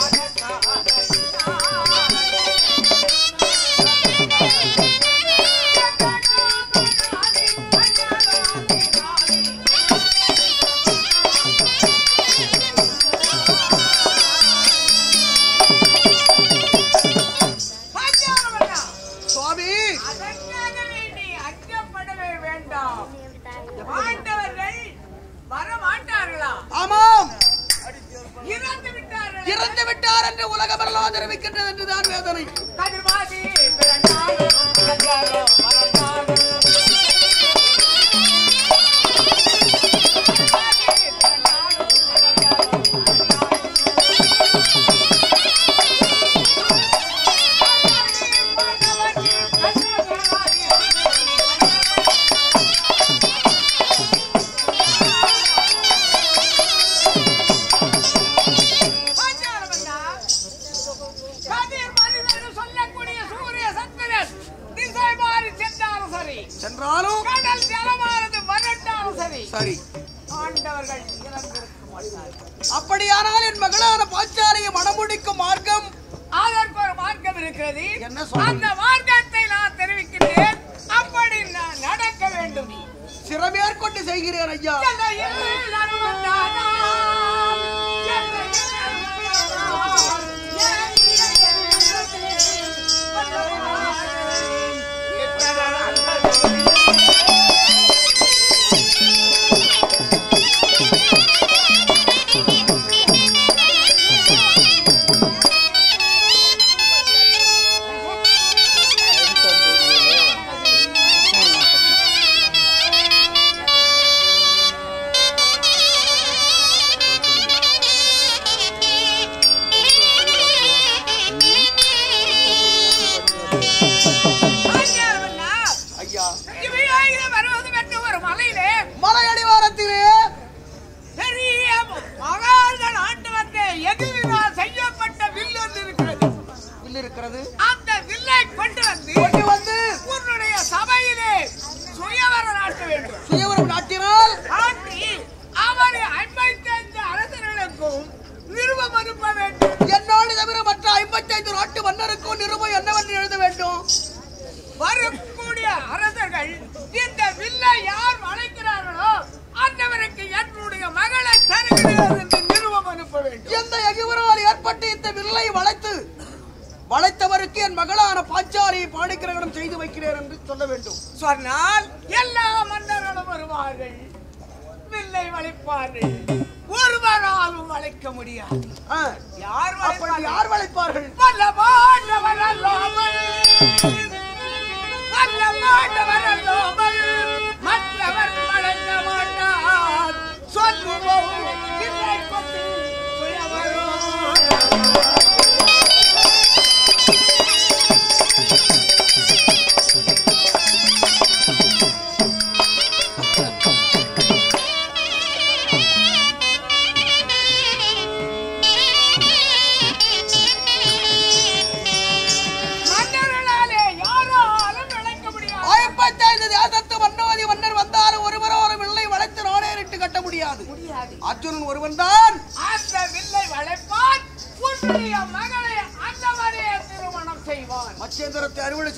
[SPEAKER 5] அதற்காக பாஞ்சாலவண்ணா,
[SPEAKER 3] சுவாமி
[SPEAKER 5] அதற்காக வேண்டி அச்சப்படவே வேண்டாம் ஆண்டவர்கள் வரமாட்டார்களா
[SPEAKER 3] ஆமாம்
[SPEAKER 5] இறந்து விட்டார்கள்
[SPEAKER 3] இறந்து விட்டார் என்று உலகமெல்லாம் தெரிவிக்கின்றது என்றுதான் வேதனை
[SPEAKER 5] கதிர்வாதி பிறந்தாலும் பிறந்தாலும் மறந்தாலும் பாஞ்சாலமன்னா, கதிர் மனிதர் சொல்லக்கூடிய சூரிய சந்திரன் திசை மாறி சென்றாலும் சரி
[SPEAKER 3] சென்றாலும்
[SPEAKER 5] கடல் ஜலமானது வறண்டாலும் சரி
[SPEAKER 3] சரி
[SPEAKER 5] ஆண்டவர்கள் இறந்திருக்க மாட்டார்கள்
[SPEAKER 3] அப்படியானால் என் மகளான பாஞ்சாலியை மணமுடிக்கும் மார்க்கம்
[SPEAKER 5] அதற்கு ஒரு மார்க்கம் இருக்கிறது
[SPEAKER 3] என்ன சொல்றீங்க?
[SPEAKER 5] அந்த மார்க்கத்தை நான் தெரிவிக்கின்றேன் அப்படி நான் நடக்க வேண்டும் நீ
[SPEAKER 3] சிறமேற்கொண்டு செய்கிறேன் ஐயா
[SPEAKER 5] சென்னையில் அனுமந்தானா? சென்னையில் ஆஞ்ஞானவண்ணா,
[SPEAKER 3] ஐயா
[SPEAKER 5] இவையாகிற வருவதும் என்று ஒரு மலையிலே
[SPEAKER 3] மலை அடிவாரத்திலே
[SPEAKER 5] பெரிய மகார்கள் ஆண்டு வந்த எதிரினால் செய்யப்பட்ட வில் ஒன்று இருக்கிறது
[SPEAKER 3] வில் இருக்கிறது
[SPEAKER 5] அந்த வில்லை கொண்டு வந்து
[SPEAKER 3] கொண்டு வந்து
[SPEAKER 5] உன்னுடைய சபையிலே சுயவர நாட்ட வேண்டும்
[SPEAKER 3] சுயவரம் நாட்டினால்
[SPEAKER 5] ஆண்டி அவரை ஐம்பத்தைந்து அரசர்களுக்கும் நிறுவம் அனுப்ப வேண்டும்
[SPEAKER 3] என்னோடு தவிர மற்ற ஐம்பத்தைந்து நாட்டு மன்னருக்கும் நிருபம் என்னவென்று எழுத வேண்டும்
[SPEAKER 5] வரக்கூடிய அரசர்கள் இந்த வில்லை யார் வளைக்கிறார்களோ அந்தவருக்கு என்னுடைய மகளை தருகிறேன் என்று நிறுவம் அனுப்ப வேண்டும்
[SPEAKER 3] எந்த எகிவரால் ஏற்பட்டு இந்த வில்லை வளைத்து வளைத்தவருக்கு என் மகளான பாஞ்சாலியை பாணிக்கிரகணம் செய்து வைக்கிறேன் என்று சொல்ல வேண்டும்
[SPEAKER 5] சொன்னால் எல்லா மன்னர்களும் வருவார்கள் வில்லை வளைப்பார்கள் ஒருவராலும் வளைக்க முடியாது
[SPEAKER 3] ஆ,
[SPEAKER 5] யார்
[SPEAKER 3] அப்படி
[SPEAKER 5] வளைப்பார்கள்?
[SPEAKER 3] யார் வளைப்பார்கள்
[SPEAKER 5] வல்லமாண்டவர் அல்லாமல் வல்லமாண்டவர் அல்லாமல் மற்றவர் வழங்க மாட்டார் சொல்லுவோம் இல்லை கொண்டு சுயவரோ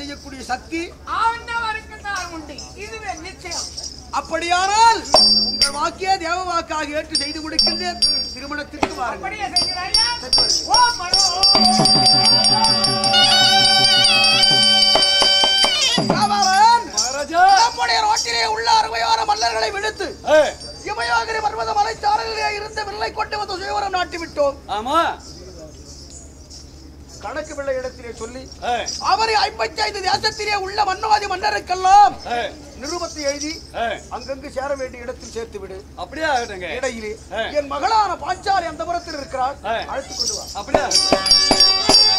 [SPEAKER 3] செய்யக்கூடிய சக்தி
[SPEAKER 5] ஆண்டவருக்கு தான் உண்டு இதுவே நிச்சயம்
[SPEAKER 3] அப்படியானால் உங்கள் வாக்கிய தேவ வாக்காக ஏற்று செய்து கொடுக்கின்றேன் திருமணத்திற்கு வாருங்கள்
[SPEAKER 5] அப்படியே செய்கிறாயா ஓ மனோ
[SPEAKER 3] காவலன்,
[SPEAKER 1] மகாராஜா
[SPEAKER 3] நம்முடைய ரோட்டிலே உள்ள அருமையான மல்லர்களை விடுத்து
[SPEAKER 1] ஏய்,
[SPEAKER 3] இமயாகிரி பர்வத மலைச்சாரலிலே இருந்த வில்லை கொண்டு வந்து சுயவரம் நாட்டி விட்டோம்
[SPEAKER 1] ஆமா
[SPEAKER 3] கணக்கு பிள்ளை இடத்திலே சொல்லி
[SPEAKER 1] ஏய்,
[SPEAKER 3] அவரை ஐம்பத்தி ஐந்து தேசத்திலே உள்ள மன்னவாதி மன்னருக்கெல்லாம்
[SPEAKER 1] ஏய்,
[SPEAKER 3] நிருபத்தை எழுதி
[SPEAKER 1] ஏய்,
[SPEAKER 3] அங்கங்கு சேர வேண்டிய இடத்தில் சேர்த்து விடு
[SPEAKER 1] அப்படியே ஆகட்டுங்க
[SPEAKER 3] இடையிலே
[SPEAKER 1] ஏய்.
[SPEAKER 3] என் மகளான பாஞ்சாலி அந்த புறத்தில் இருக்கிறாள்
[SPEAKER 1] ஏய்.
[SPEAKER 3] அழைத்துக் கொண்டு வா
[SPEAKER 1] அப்படியே ஆகட்டும்.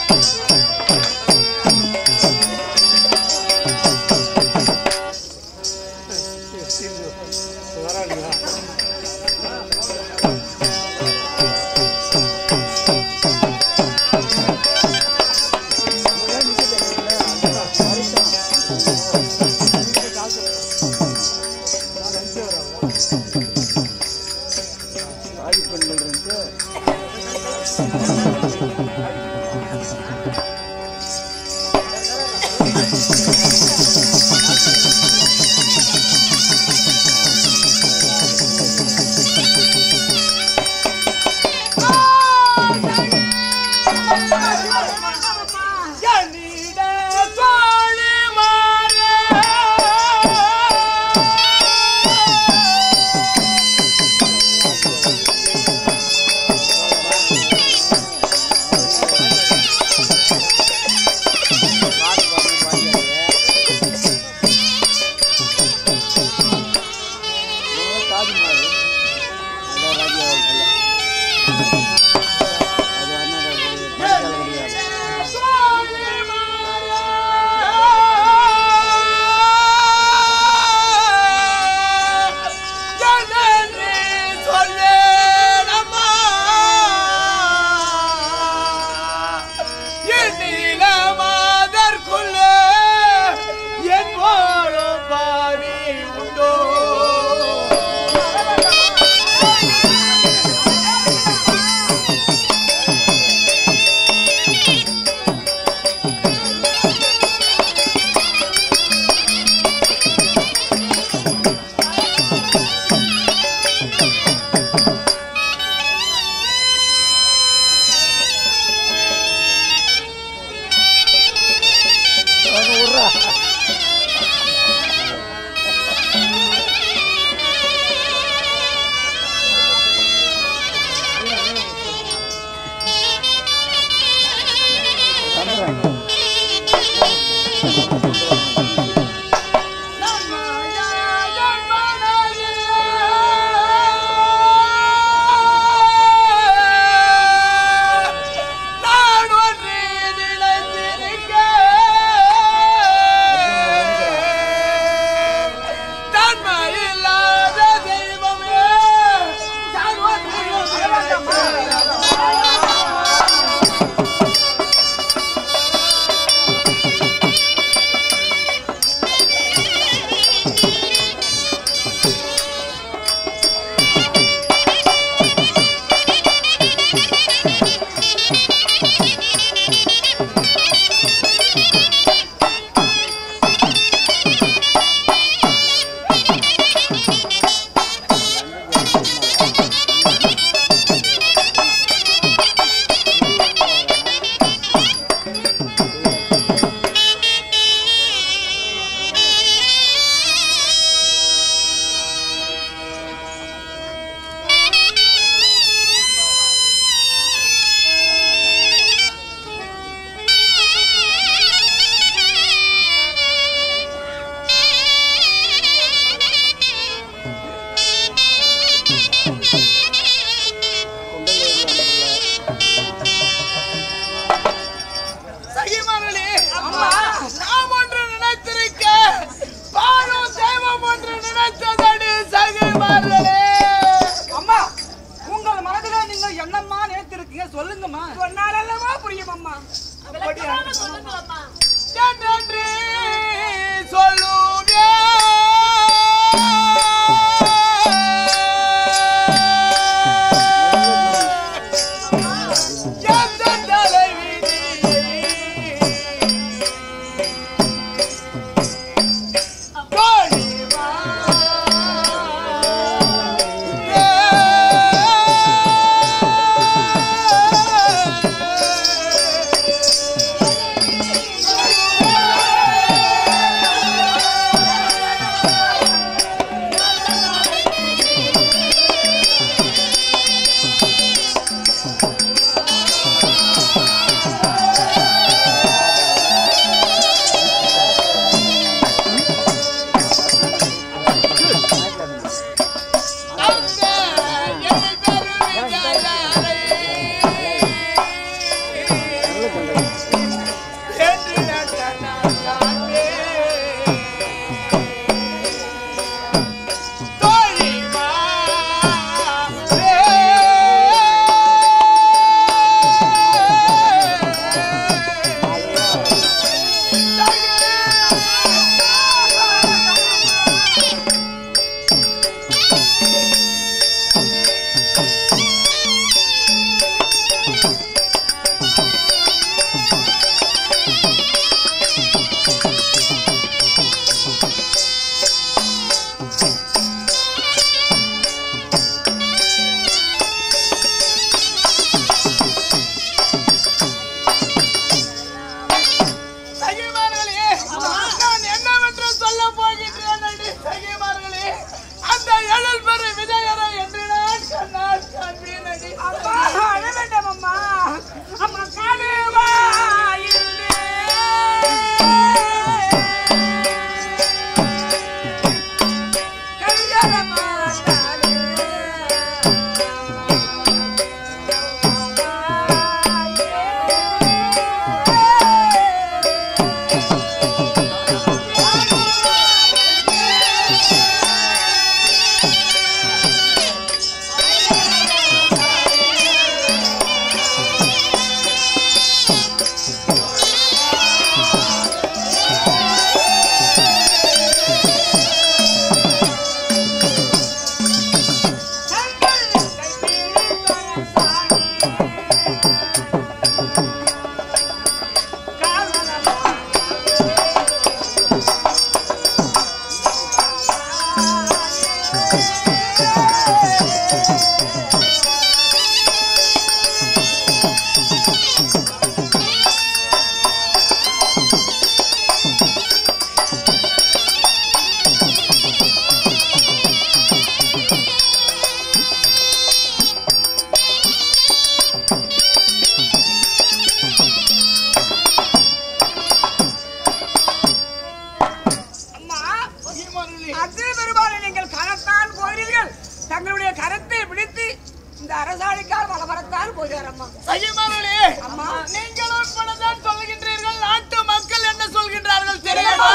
[SPEAKER 5] அம்மா அத்தனை பெருமாளை நீங்கள் கரத்தான் போகிறீர்கள் தங்களுடைய கரத்தை பிடித்து இந்த அரசாணிக்கால் வளவரத்தான் போகிறார் அம்மா
[SPEAKER 2] சகிமானே
[SPEAKER 5] அம்மா.
[SPEAKER 2] நீங்களும் இப்பொழுதுதான் சொல்கின்றீர்கள் நாட்டு மக்கள் என்ன சொல்கின்றார்கள் தெரியுமா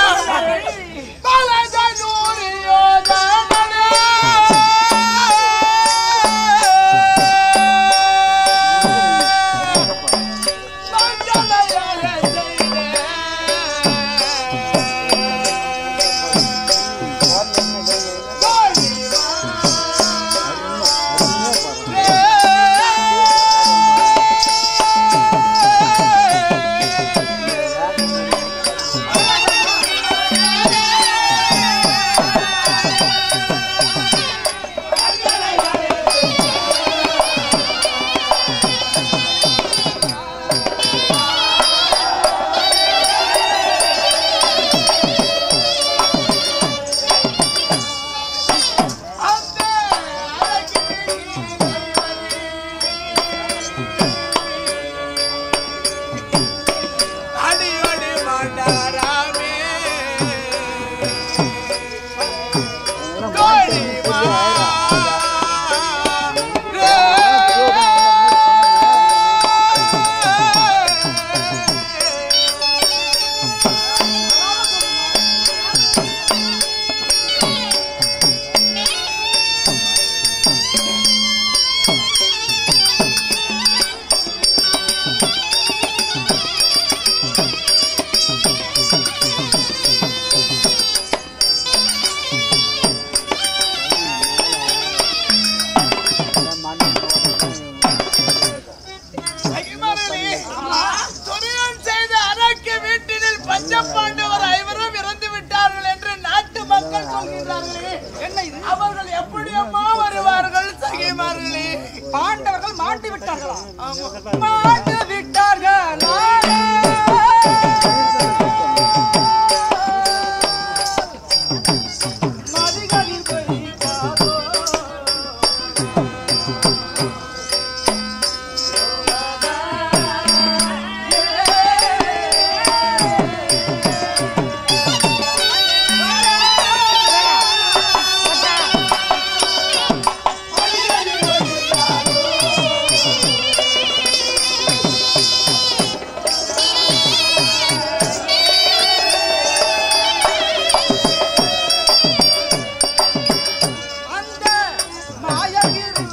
[SPEAKER 2] பலதூரியோதனனே. மஞ்சளையரை அடியொடி மண்டாராமே கோடிமா அகிமரனே, துரியன் செய்த அரக்கு வீட்டினில் பஞ்சபாண்டவர் ஐவரும் இறந்து விட்டார்கள் என்று நாட்டு மக்கள் சொல்கிறார்களே என்ன இது அவர்கள் எப்படி அம்மா வருவார்கள் சகிமார்களே
[SPEAKER 3] பாண்டவர்கள் மாட்டி விட்டார்களா
[SPEAKER 2] மாட்டு விட்டார்கள் மதிகளில் பறிக்காதோ
[SPEAKER 3] அந்த மாயகிரி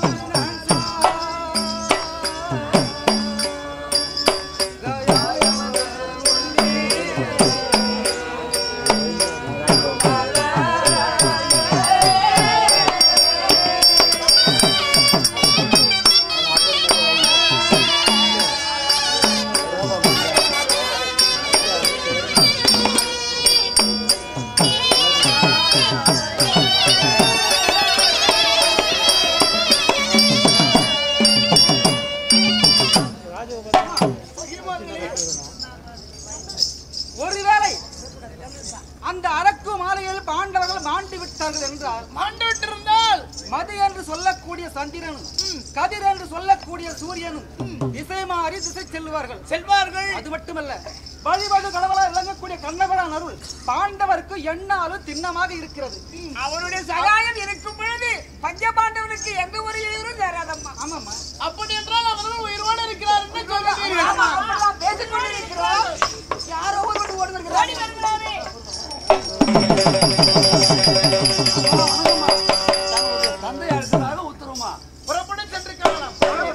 [SPEAKER 3] ஒருவேளை அந்த அரக்கு மாலையில் பாண்டவர்கள் மாண்டி விட்டார்கள் என்றால்
[SPEAKER 2] மாண்டு விட்டிருந்தால்
[SPEAKER 3] மது என்று சொல்லக்கூடிய சந்திரனும் கதிர் என்று சொல்லக்கூடிய சூரியனும் திசை மாறி திசை செல்வார்கள்
[SPEAKER 2] செல்வார்கள்
[SPEAKER 3] அது மட்டுமல்ல வழிபாடு கடவுளா விளங்கக்கூடிய கண்ணபரான் அருள் பாண்டவருக்கு எண்ணாலும் திண்ணமாக இருக்கிறது
[SPEAKER 5] அவனுடைய சகாயம் இருக்கும் பஞ்ச பாண்டவனுக்கு எந்த ஒரு இடையூறும் சேராதம்மா
[SPEAKER 3] ஆமாம்மா
[SPEAKER 2] அப்படி என்றால் அவர்கள் உயிரோடு இருக்கிறார் என்று சொல்கிறீர்கள்
[SPEAKER 5] ஆமா அப்படிலாம் பேசிக் கொண்டிருக்கிறோம் யாரோ ஒருவர் ஓடி வருகிறார்
[SPEAKER 1] தங்களுடைய தந்தை அடுத்ததாக உத்தரவுமா
[SPEAKER 2] புறப்பட்டு சென்று காணலாம்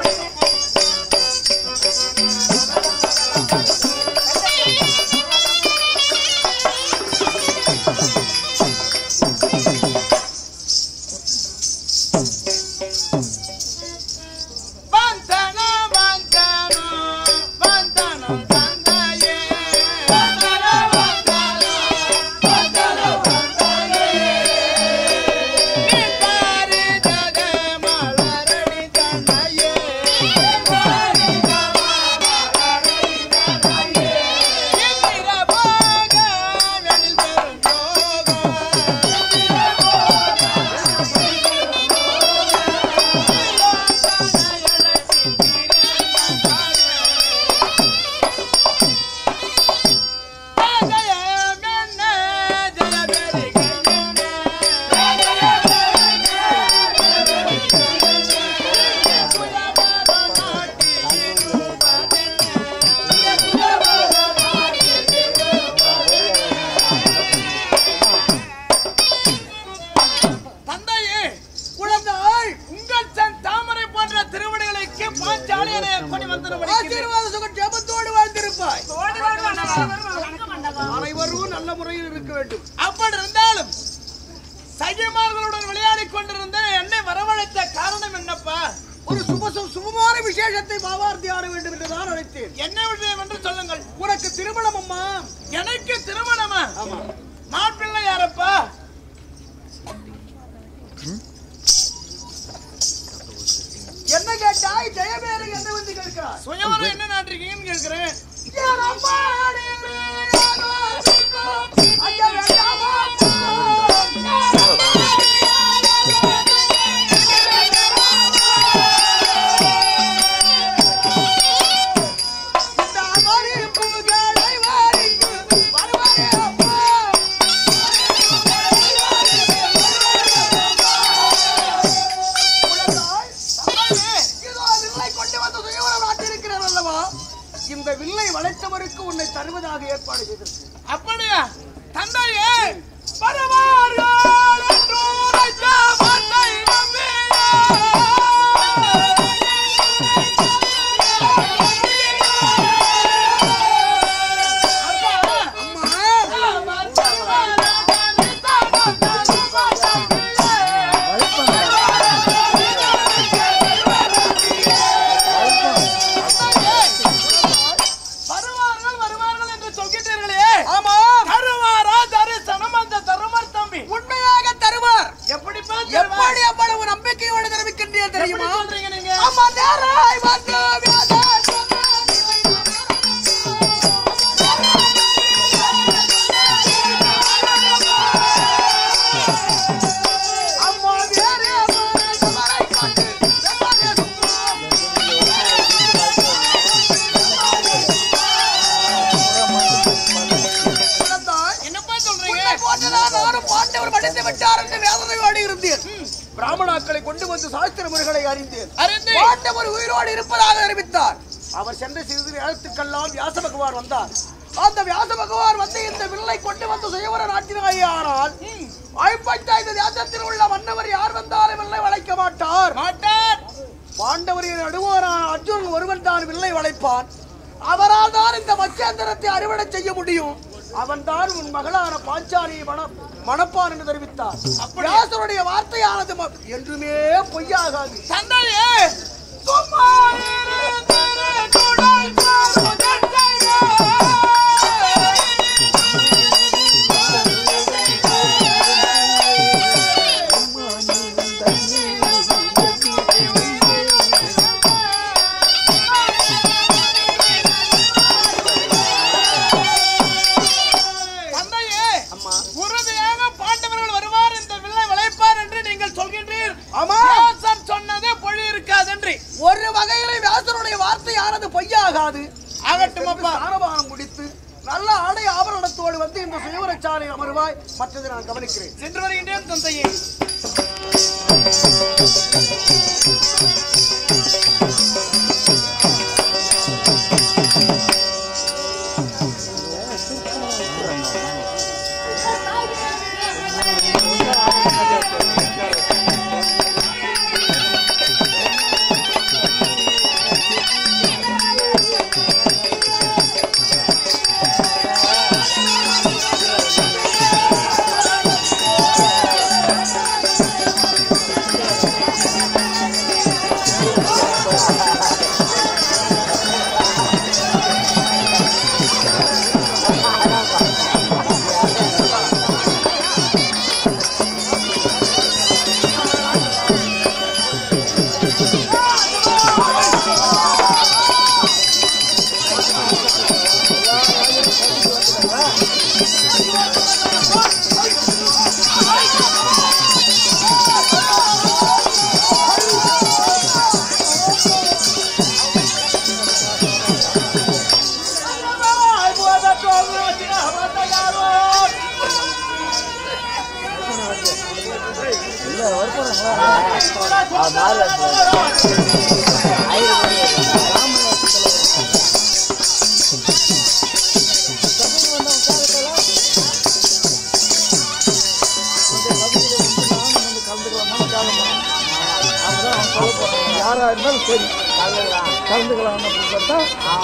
[SPEAKER 2] வந்தனா வந்தனா வந்தனா வந்தாயே வந்தனா வந்தனா வந்தனா வந்தாயே நீ பாரு ஜக மலரடி தந்தையே பாரு ஜக மலரடி தந்தையே இந்திர போக வெளில் பெருந்தோக இந்திர போக தந்தையே குழந்தாய் உங்கள் தன் தாமரை போன்ற திருவடிகளுக்கு பாஞ்சாலியனை கொண்டு வந்திருப்படி
[SPEAKER 3] ஆசீர்வாத சுகம் ஜபத்தோடு வாழ்ந்திருப்பாய்
[SPEAKER 5] ஓடி வருவான்
[SPEAKER 3] அனைவரும் நல்ல முறையில் இருக்க வேண்டும்
[SPEAKER 2] அப்படி இருந்தாலும் சையமார்களுடன் விளையாடிக் கொண்டிருந்த என்னை வரவழைத்த காரணம் என்னப்பா
[SPEAKER 3] ஒரு சுபசம் சுபமான விசேஷத்தை பாவார்த்தி ஆட வேண்டும் என்று நான் அழைத்தேன்
[SPEAKER 2] என்ன விஷயம் என்று சொல்லுங்கள்
[SPEAKER 3] உனக்கு திருமணம் அம்மா
[SPEAKER 2] எனக்கு திருமணமா
[SPEAKER 3] ஆமா
[SPEAKER 2] மாப்பிள்ளை யாரப்பா
[SPEAKER 3] என்ன கேட்டாய் ஜெயமேறு என்ன வந்து கேட்கிறாய்
[SPEAKER 2] சுயவரம் என்ன நாட்டிருக்கீங்கன்னு கேட்கிறேன்
[SPEAKER 3] என் அம்மாடி மீனானோ ஐயா வேண்டாமா இந்த அமரி புகழை வாரிக்கு வருவாரே அப்பா குழந்தாய், இதோ வில்லை கொண்டு வந்து சுயவரம் நாட்டிருக்கிறார் அல்லவா இந்த வில்லை வளைத்தவருக்கு உன்னை தருவதாக ஏற்பாடு செய்திருக்கு
[SPEAKER 2] அப்படியா தந்தையே பரவார்கள் என்று உரைத்த வார்த்தை நம்பியே. வருவார்கள் வருவார்கள் என்று சொல்கின்றீர்களே
[SPEAKER 3] ஆமா
[SPEAKER 2] தருவாரா தரிசனம் அந்த தருமர் தம்பி
[SPEAKER 3] உண்மையாக தருவார்
[SPEAKER 2] எப்படி
[SPEAKER 3] எப்படி அவ்வளவு நம்பிக்கையோடு தெரிவிக்கின்றீர்கள் தெரியுமா
[SPEAKER 2] சொல்றீங்க நீங்க
[SPEAKER 3] ஆமா நேராய் வந்து வியாதாசம் அம்மா வேறே மனசவரை கொண்டு எம்மானே சுத்தம். குழந்தாய்,
[SPEAKER 2] என்னப்பா சொல்றீங்க
[SPEAKER 3] உன்னை போன்றுதான் நானும் பாண்டவர் படித்து விட்டார் என்று வேதனையோடு இருந்தேன் பிராமணாக்களை கொண்டு வந்து சாஸ்திர முறைகளை அறிந்தேன்
[SPEAKER 2] அறிந்து
[SPEAKER 3] பாண்டவர் உயிரோடு இருப்பதாக அறிவித்தார் அவர் சென்ற சிறிது நேரத்துக்கெல்லாம் வியாச பகவான் வந்தார் அந்த வியாச பகவான் வந்து இந்த வில்லை கொண்டு வந்து சுயவர நாட்டினாயே ஆனால் ஐம்பத்தைந்து தேசத்தில் உள்ள மன்னவர் யார் வந்தாலும் வில்லை வளைக்க மாட்டார்
[SPEAKER 2] மாட்டார்
[SPEAKER 3] பாண்டவரின் நடுவோரான அர்ஜுனன் ஒருவன் தான் வில்லை வளைப்பான் அவரால் தான் இந்த மச்சேந்திரத்தை அறுவடை செய்ய முடியும் அவன் தான் உன் மகளான பாஞ்சாலியை மன மணப்பான் என்று தெரிவித்தார் வியாசருடைய வார்த்தையானது ம- என்றுமே பொய்யாகாது
[SPEAKER 2] தந்தையே சும்மா இரு திருக்குடல் சார்புதற்கையே. தந்தையே உறுதியாக பாண்டவர்கள் வருவார் இந்த வில்லை விளைப்பார் என்று நீங்கள் சொல்கின்றீர்
[SPEAKER 3] ஆமா.
[SPEAKER 2] வியாசர் சொன்னதே பொழி இருக்காதென்று
[SPEAKER 3] ஒரு வகையிலே வியாசருடைய வார்த்தையானது பொய்யாகாது
[SPEAKER 2] ஆகட்டும் அப்பா
[SPEAKER 3] சாரபானம் முடித்து நல்ல ஆடை ஆபரணத்தோடு வந்து இந்த சுயவரச்சாலை அமர்வாய் மற்றதை நான் கவனிக்கிறேன்
[SPEAKER 2] சென்று வருகின்றேன் தந்தையே யாரா இருந்தாலும் சரி கலந்துக்கலாம் பார்த்தா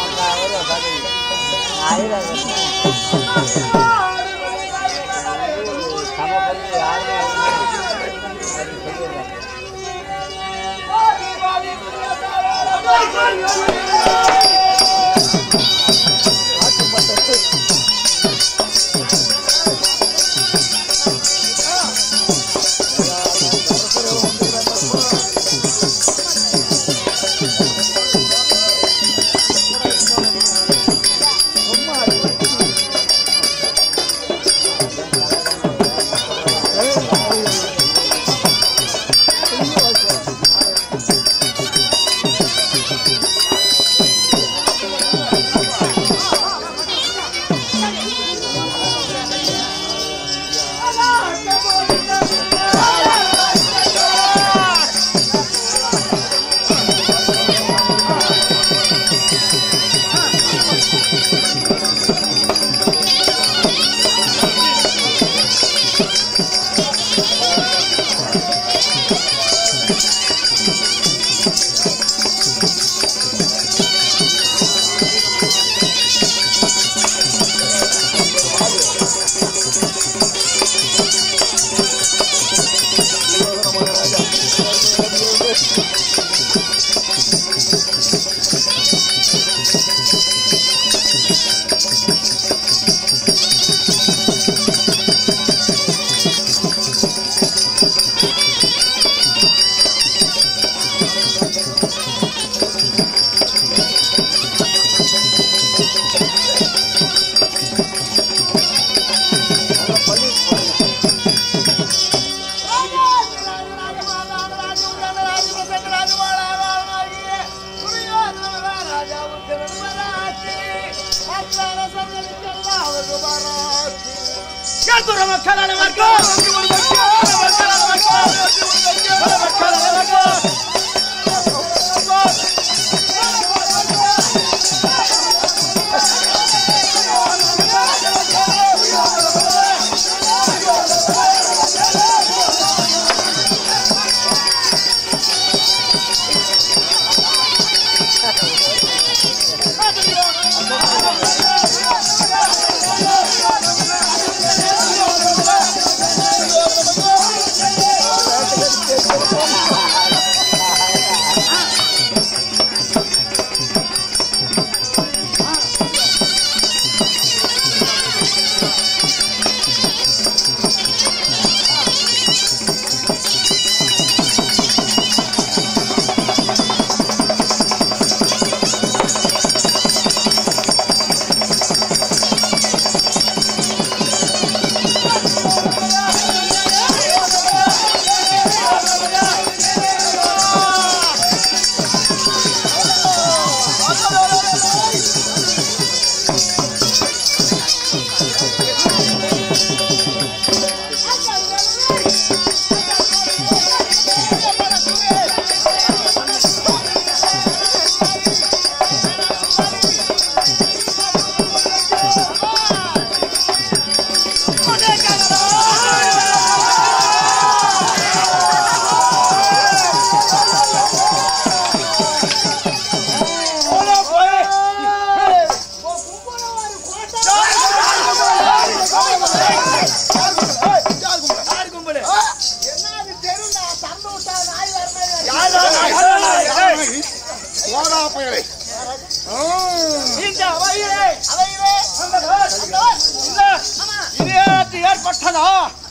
[SPEAKER 3] ஏற்பட்டதா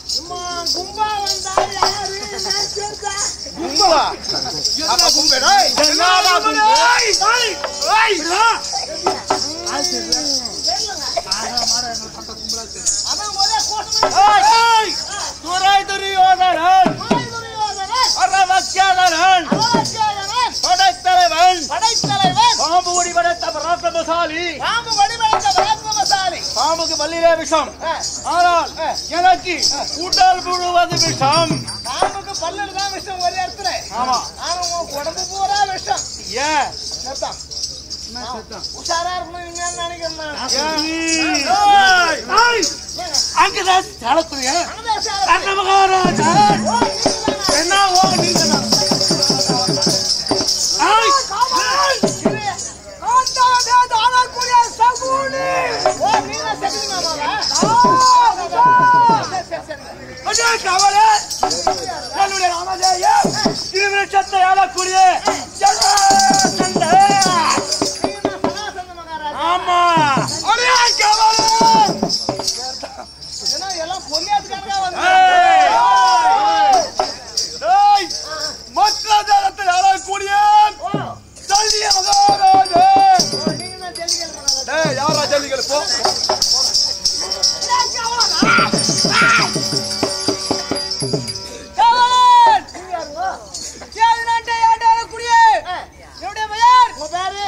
[SPEAKER 3] கும்பலா அப்ப கும்படா என்னடா துரை துரியோதரன் அரவக்கியாதரன் படைத்தலைவன் பாம்பு குடி படைத்த பராக்கிரமசாலி பாம்புக்கு மல்லிலே விஷம் ஆனால் எனக்கு உடல் முழுவது விஷம்
[SPEAKER 2] பாம்புக்கு பல்லு தான் விஷம் ஒரே இடத்துல
[SPEAKER 3] ஆமா
[SPEAKER 2] ஆனா உன் உடம்பு பூரா விஷம்
[SPEAKER 3] ஏன்
[SPEAKER 2] செத்தான் உஷாரா இருக்கணும் நீங்க நினைக்கிறேன் நான்.
[SPEAKER 3] ஏய், ஏய், அங்கதான் தளக்குறியா
[SPEAKER 2] அங்கதான் உஷாரா
[SPEAKER 3] அண்ண மகாராஜா என்ன ஓ நீங்க தான். ஏய், ஏய்,
[SPEAKER 2] இரு. ஓ, நீங்க செத்துங்க மாமா. சரி, சரி, சரி.
[SPEAKER 3] அடே கவலை என்னுடைய ராமஜெயம் திருவிழச்சத்தை ஆளக்கூடிய ஜனசண்டை.
[SPEAKER 2] நீங்க தான் சனாதன மகாராஜா.
[SPEAKER 3] ஆமா அடே கவலை
[SPEAKER 2] ஏன்னா எல்லாம் பொன்னியாத்துக்காரங்க வந்து
[SPEAKER 3] ஏய், ஏய், மற்ற ஜனத்தை ஆளக்கூடிய தள்ளிய மகாராஜா
[SPEAKER 2] நீங்க தான் ஜல்லிக்கட்டு மகாராஜா.
[SPEAKER 3] டேய் யாரா ஜல்லிகள் போ
[SPEAKER 2] நீங்க யாருங்க? என்னுடைய பெயர் உங்க பேரு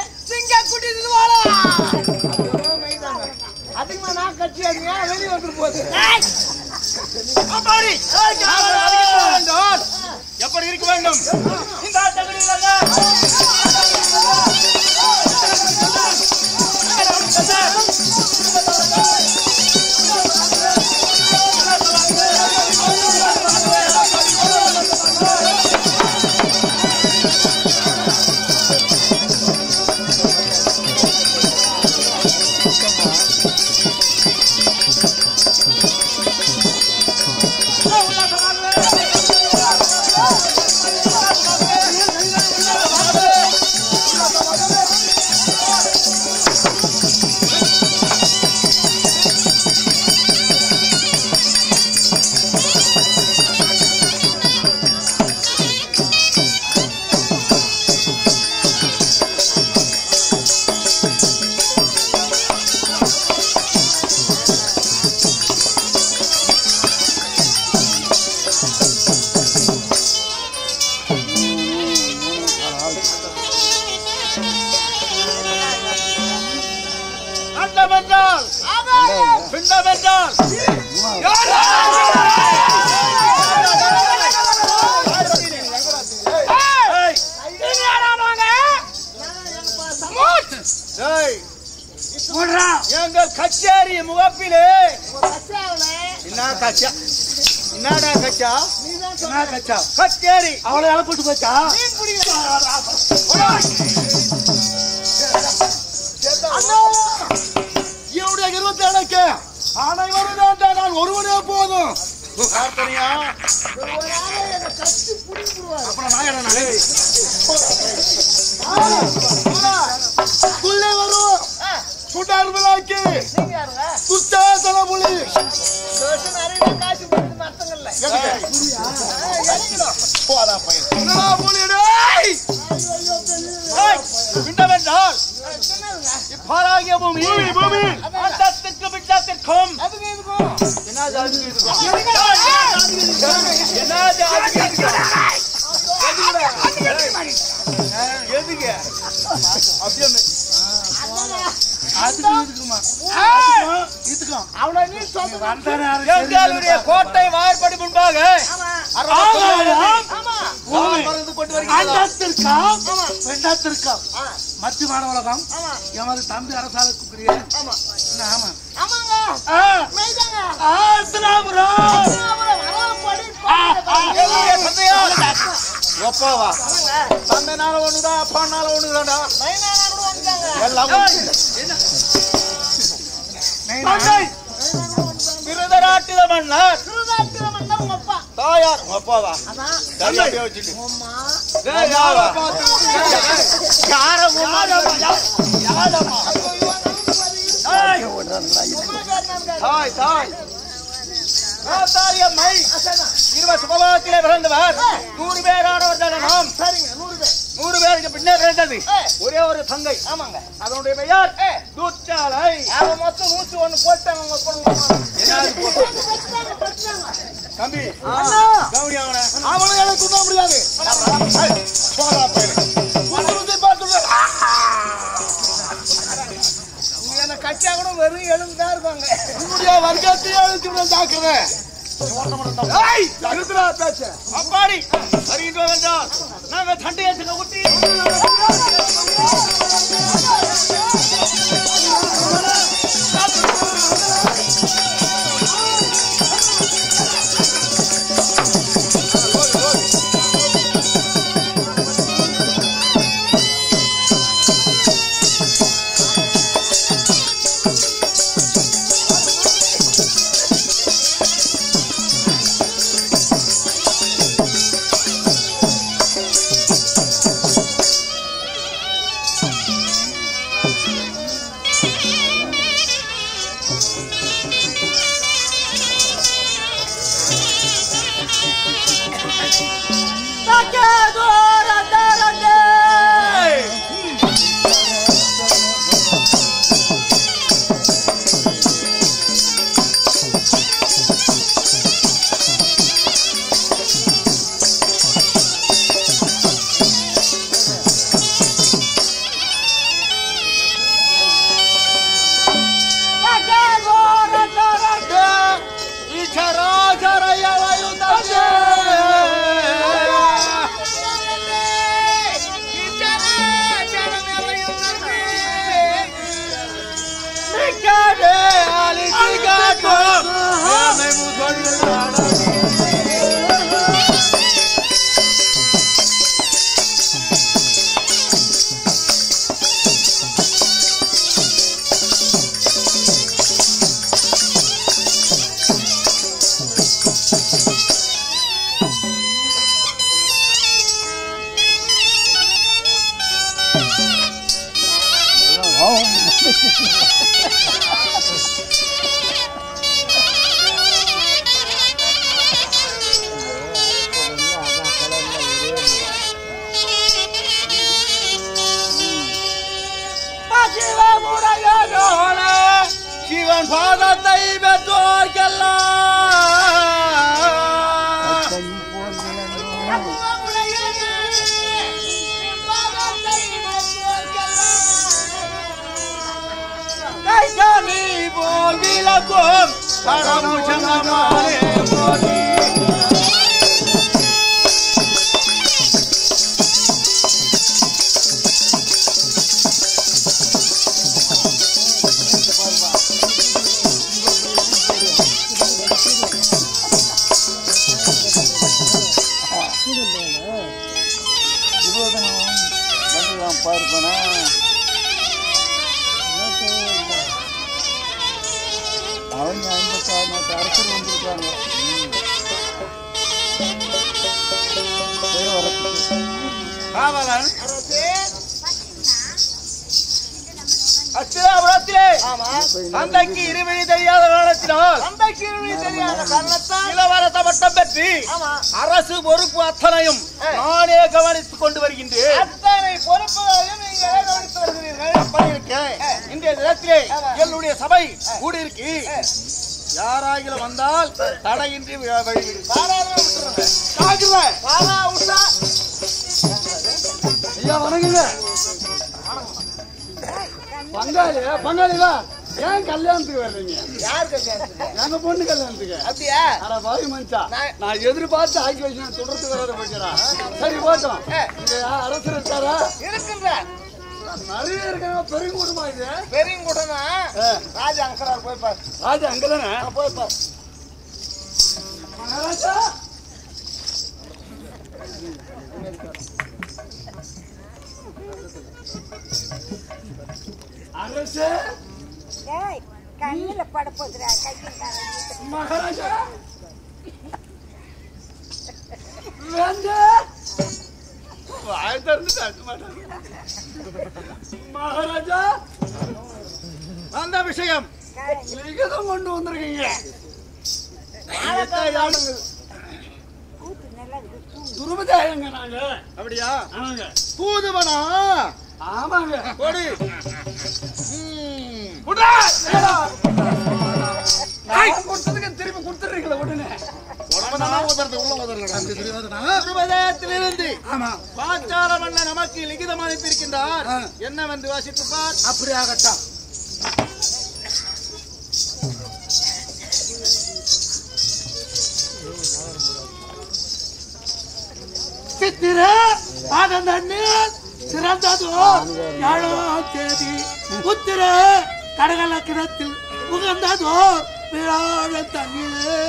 [SPEAKER 2] ஐயோ, மெய்தாங்க. அதிகமா நான் கட்சி அடிங்க வெளியே வந்துட்டு போகுது
[SPEAKER 3] அம்மாடி எப்படி இருக்க வேண்டும் இந்த ஆட்டங்களில் அண்டம் என்றால் பிண்டம் என்றால் ஏய், ஏய், எங்கள் கச்சேரி முகப்பிலே என்ன கச்சா என்னடா கச்சா என்ன கச்சா கச்சேரி அவளை இழப்பிட்டு போச்சா என்னுடைய இருபத்தி ஏழுக்கு அனைவரும் வேண்டாம் நான் ஒருவனே போதும் பார்த்தனியா அப்புறம் நான் என்ன நானே? புள்ளி வரும் சுடார் விழாக்கி
[SPEAKER 2] நீங்க யாருங்க
[SPEAKER 3] குத்தாசன புலி
[SPEAKER 2] வருஷம் நிறைய காசு போட்டு மரத்தங்கள்ல
[SPEAKER 3] போடா பையன் என்னடா புலி டேய் ஏய், பிண்டமென்றால் இப்பாராகிய பூமி பூமி அண்டத்திற்கு பிண்டத்திற்கும்
[SPEAKER 2] அதுக்கு இதுக்கும்
[SPEAKER 3] என்ன ஜாதி இதுக்கும்? என்ன ஜாதி இதுக்கும்? எதுக்கு அப்படியே
[SPEAKER 2] அவனை நீ சொல்றது
[SPEAKER 3] எங்களுடைய கோட்டை வாய்ப்படி முன்பாக
[SPEAKER 2] ஆமா
[SPEAKER 3] மருந்து கொண்டு வருகிறார்
[SPEAKER 6] அண்டத்திற்காம் பெண்டத்திற்காம் மத்திய மாணவலகம்
[SPEAKER 2] ஆமா
[SPEAKER 6] எமது தம்பி அரசாளுக்குரிய
[SPEAKER 2] ஆமா
[SPEAKER 6] என்ன, ஆமா
[SPEAKER 2] ஆமாங்க
[SPEAKER 6] ஆ,
[SPEAKER 2] மெய்தாங்க
[SPEAKER 6] ஆ, சிலாபுரம்.
[SPEAKER 2] அவரை வரவழைப்படி
[SPEAKER 3] எங்களுடைய தந்தையார் ஒப்பாவா தந்தைனால ஒண்ணுதான் அப்பானால ஒண்ணுதான்டா
[SPEAKER 2] மைனானா கூட வந்தாங்க
[SPEAKER 3] எல்லாம் தந்தை விருதராட்டித மன்னர்
[SPEAKER 2] திருநாட்டில வந்தா உங்க அப்பா
[SPEAKER 3] தாயார் ஒப்பாவா
[SPEAKER 2] அதான்
[SPEAKER 3] சரியா அப்படியே வச்சுட்டு
[SPEAKER 2] அம்மா
[SPEAKER 3] டேய், யாரா? யார உம்மாடா? யாரம்மா? ஏய், தாய் தாய் தாரியம்மை இருவ சுபவாத்திலே பிறந்தவர் நூறு பேரானவர் ஜனனம்
[SPEAKER 2] சரிங்க நூறு பேர்
[SPEAKER 3] நூறு பேருக்கு பின்னே பிறந்தது
[SPEAKER 2] ஏய்.
[SPEAKER 3] ஒரே ஒரு தங்கை
[SPEAKER 2] ஆமாங்க
[SPEAKER 3] அதனுடைய பெயர் தூச்சாலை
[SPEAKER 2] அவன் மொத்தம் நூத்தி ஒண்ணு போட்டாங்க உங்க பொண்ணு
[SPEAKER 3] என்னது போட்டு? தம்பி கவுனி அவனை அவனை எனக்கு குத்த முடியாது ஏய், போடா பையனே. குத்து குத்தி பார்த்துடு.
[SPEAKER 2] என்ன கச்சா கூட வெறும் எலும்பு தான் இருப்பாங்க
[SPEAKER 3] உன்னுடைய வர்க்கத்தையே அழித்து விட ஜாக்கிரதை ஏய், நிறுத்துடா பேச்ச.
[SPEAKER 2] அப்பாடி வருகின்றோம் என்றால் நாங்கள் சண்டையத்துக்கு ஊட்டி சிவன் பாதத்தை பெற்றோர்க்கெல்லாம் கைகனி போல் விளக்கும் கடமுச்சங்கமாலே போற்றி
[SPEAKER 7] அவங்க ஐம்பத்தாறு நாட்டு அரசர் வந்திருக்காங்க பேர் வரத்துக்கு
[SPEAKER 2] காவலன் அச்சிராபுரத்திலே தந்தைக்கு இருவழி தெரியாத காரணத்தினால் தந்தைக்கு இருவழி தெரியாத காரணத்தால் இளவரச பட்டம் பெற்று அரசு பொறுப்பு அத்தனையும் நானே கவனித்துக் கொண்டு வருகின்றேன் அத்தனை பொறுப்புகளையும் நீங்களே கவனித்து வருகிறீர்கள் பண்ணியிருக்கேன் இன்றைய தினத்திலே என்னுடைய சபை கூடியிருக்கு யாராகிலும் வந்தால் தடையின்றி வ- வழிவிடு காக்குறேன். வாடா, உஷா.
[SPEAKER 3] ஐயா வணங்குங்க பங்காளி பங்காளிவா ஏன் கல்யாணத்துக்கு வர்றீங்க
[SPEAKER 2] யார் கல்யாணத்துக்கு?
[SPEAKER 3] எங்க பொண்ணு கல்யாணத்துக்கு
[SPEAKER 2] அப்படியா
[SPEAKER 3] அட பாவி மனுஷா நான் எதிர்பார்த்து ஆக்கி வச்சு தொடர்ந்து வர போகிறா சரி போட்டோம் இங்க அரசர் இருக்காரா
[SPEAKER 2] இருக்கின்ற
[SPEAKER 3] நிறைய இருக்காங்க பெரிய குடும்பம் இது
[SPEAKER 2] பெரியங்குடனா
[SPEAKER 3] ஆ.
[SPEAKER 2] ராஜா அங்கரார் போய் பாரு
[SPEAKER 3] ராஜா அங்கதானே
[SPEAKER 2] போய் பாரு
[SPEAKER 3] மகாராஜா அரசே
[SPEAKER 5] ஏய் கண்ணில பட போதுரா கையில்
[SPEAKER 3] மகாராஜா வேண்ட வாய் திறந்து காட்ட மாட்டாங்க மகாராஜா
[SPEAKER 2] அந்த விஷயம்
[SPEAKER 3] லிகிதம் கொண்டு வந்திருக்கீங்க
[SPEAKER 5] கூத்து நல்லா இருக்கு
[SPEAKER 3] துருபதாயங்க நாங்க
[SPEAKER 2] அப்படியா
[SPEAKER 3] ஆமாங்க
[SPEAKER 2] தூதுவனா
[SPEAKER 3] ஆமாங்க
[SPEAKER 2] கொடு
[SPEAKER 3] விட்றா, ஏடா. நான் கொடுத்ததுக்கு திருப்பி கொடுத்துறீங்களா உடனே
[SPEAKER 2] திருவதயத்திலிருந்து பாச்சார மன்னர் நமக்கு லிகிதம் அனுப்பியிருக்கின்றார் என்னவென்று வாசித்து பார்
[SPEAKER 6] அப்படி ஆகட்டும் சித்திர பாதந்தண்ணீர் சிறந்ததோ ஏழாம் தேதி உத்திர கடகலக்கிடத்தில் உகந்ததோ விழாழ தண்ணீரே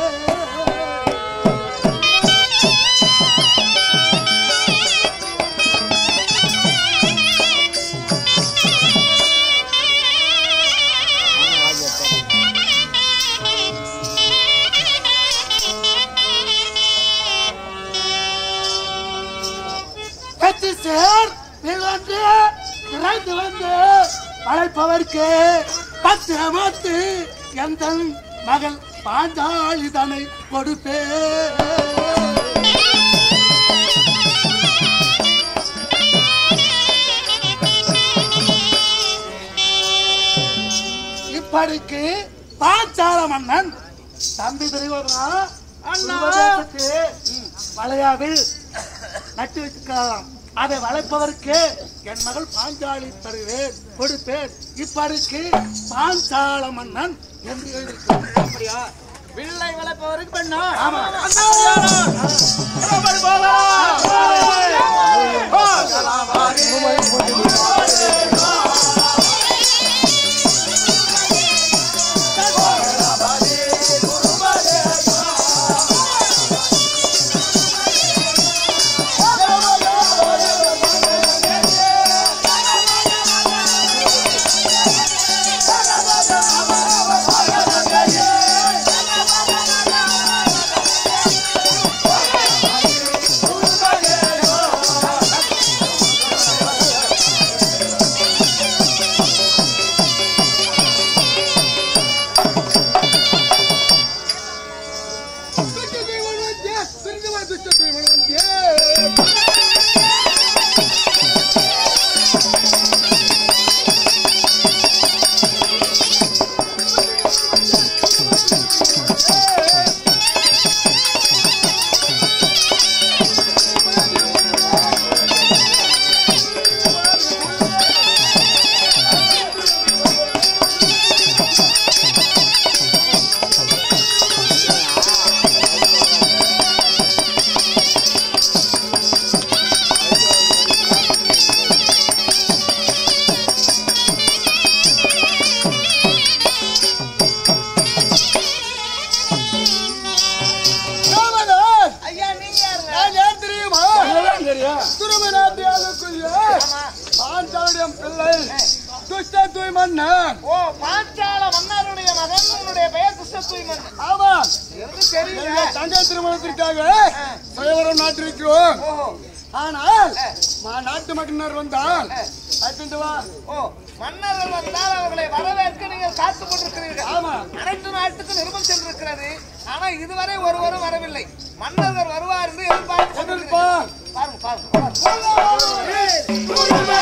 [SPEAKER 6] கத்தி சேர் விழுந்து இறந்து வந்து அழைப்பவர்க்கு பத்து அமர்த்து எந்த மகள் பாஞ்சாலிதனை கொடுப்பே இப்படிக்கு பாஞ்சால மன்னன் தம்பி தெரிவதா வளையாவில் நட்டு வச்சுக்கலாம் அதை வளைப்பதற்கு என் மகள் பாஞ்சாலி தருவேன் கொடுப்பேன் இப்படிக்கு பாஞ்சால மன்னன் என்று எழுதியிருக்கிறார். அப்படியா
[SPEAKER 2] வில்லை வளர்ப்பவருக்கு பெண்ணா
[SPEAKER 6] ஆமா
[SPEAKER 2] ஐயா நீங்க யாருங்க
[SPEAKER 3] நான் யார் தெரியுமா திருமணாத்தியாளுக்குரிய பாஞ்சாலியம் பிள்ளை துஷ்ட தூய் மன்னன்
[SPEAKER 2] ஓ பாஞ்சால மன்னருடைய மகன் உன்னுடைய பெயர் கிருஷ்ணத்துவன்
[SPEAKER 3] ஆமா
[SPEAKER 2] எனக்கு தெரியல
[SPEAKER 3] எங்கள் தங்கை திருமணத்திற்காக சுயவரம் நாட்டிருக்கிறோம்
[SPEAKER 2] ஓஹோ
[SPEAKER 3] ஆனால் மா- நாட்டு மகனர் வந்தால் அழைத்துட்டு வா
[SPEAKER 2] ஓ மன்னர்கள் வந்தால் அவர்களை வரவேற்க நீங்கள் காத்துக் கொண்டிருக்கிறீர்கள்
[SPEAKER 3] ஆமா.
[SPEAKER 2] அனைத்து நாட்டுக்கும் நிருபம் சென்றிருக்கிறது ஆனா இதுவரை ஒருவரும் வரவில்லை மன்னர்கள் வருவார் என்று எதிர்பார்த்து
[SPEAKER 3] கொண்டிருப்பார்.
[SPEAKER 2] பாருங்க பாருங்க பாருங்க.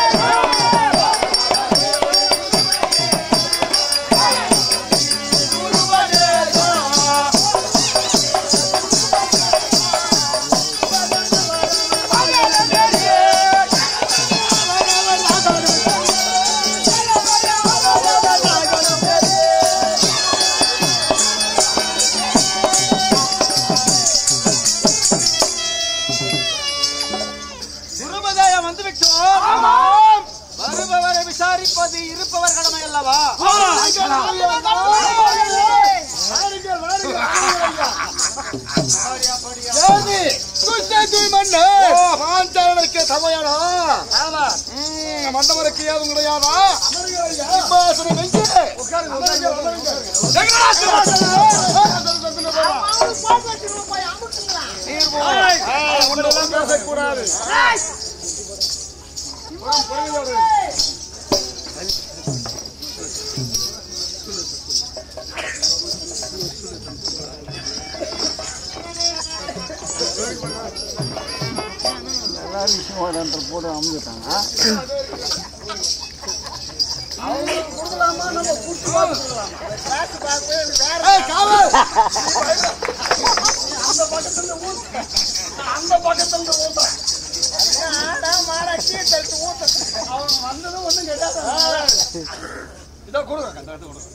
[SPEAKER 3] குருபதேயம் வந்து விட்டோம் வருபவரை விசாரிப்பது இருப்பவர் கடமை அல்லவா பாஞ்சாலனுக்கு சமையலா ஆமா மண்டவருக்கு ஏதும் கிடையாதா சிம்மாசனம் எங்கே? ஆ, உன்னெல்லாம் பேசக்கூடாது
[SPEAKER 7] எல்லாரும் விஷ்ணுவாதன்ற போட்டு அமுந்துட்டாங்க
[SPEAKER 3] ஏய், காவல்
[SPEAKER 2] ஆடா மாடா கீழே தள்ளிட்டு ஊத்து.
[SPEAKER 3] இதோ கொடுங்க கண்டா, இது கொடுங்க.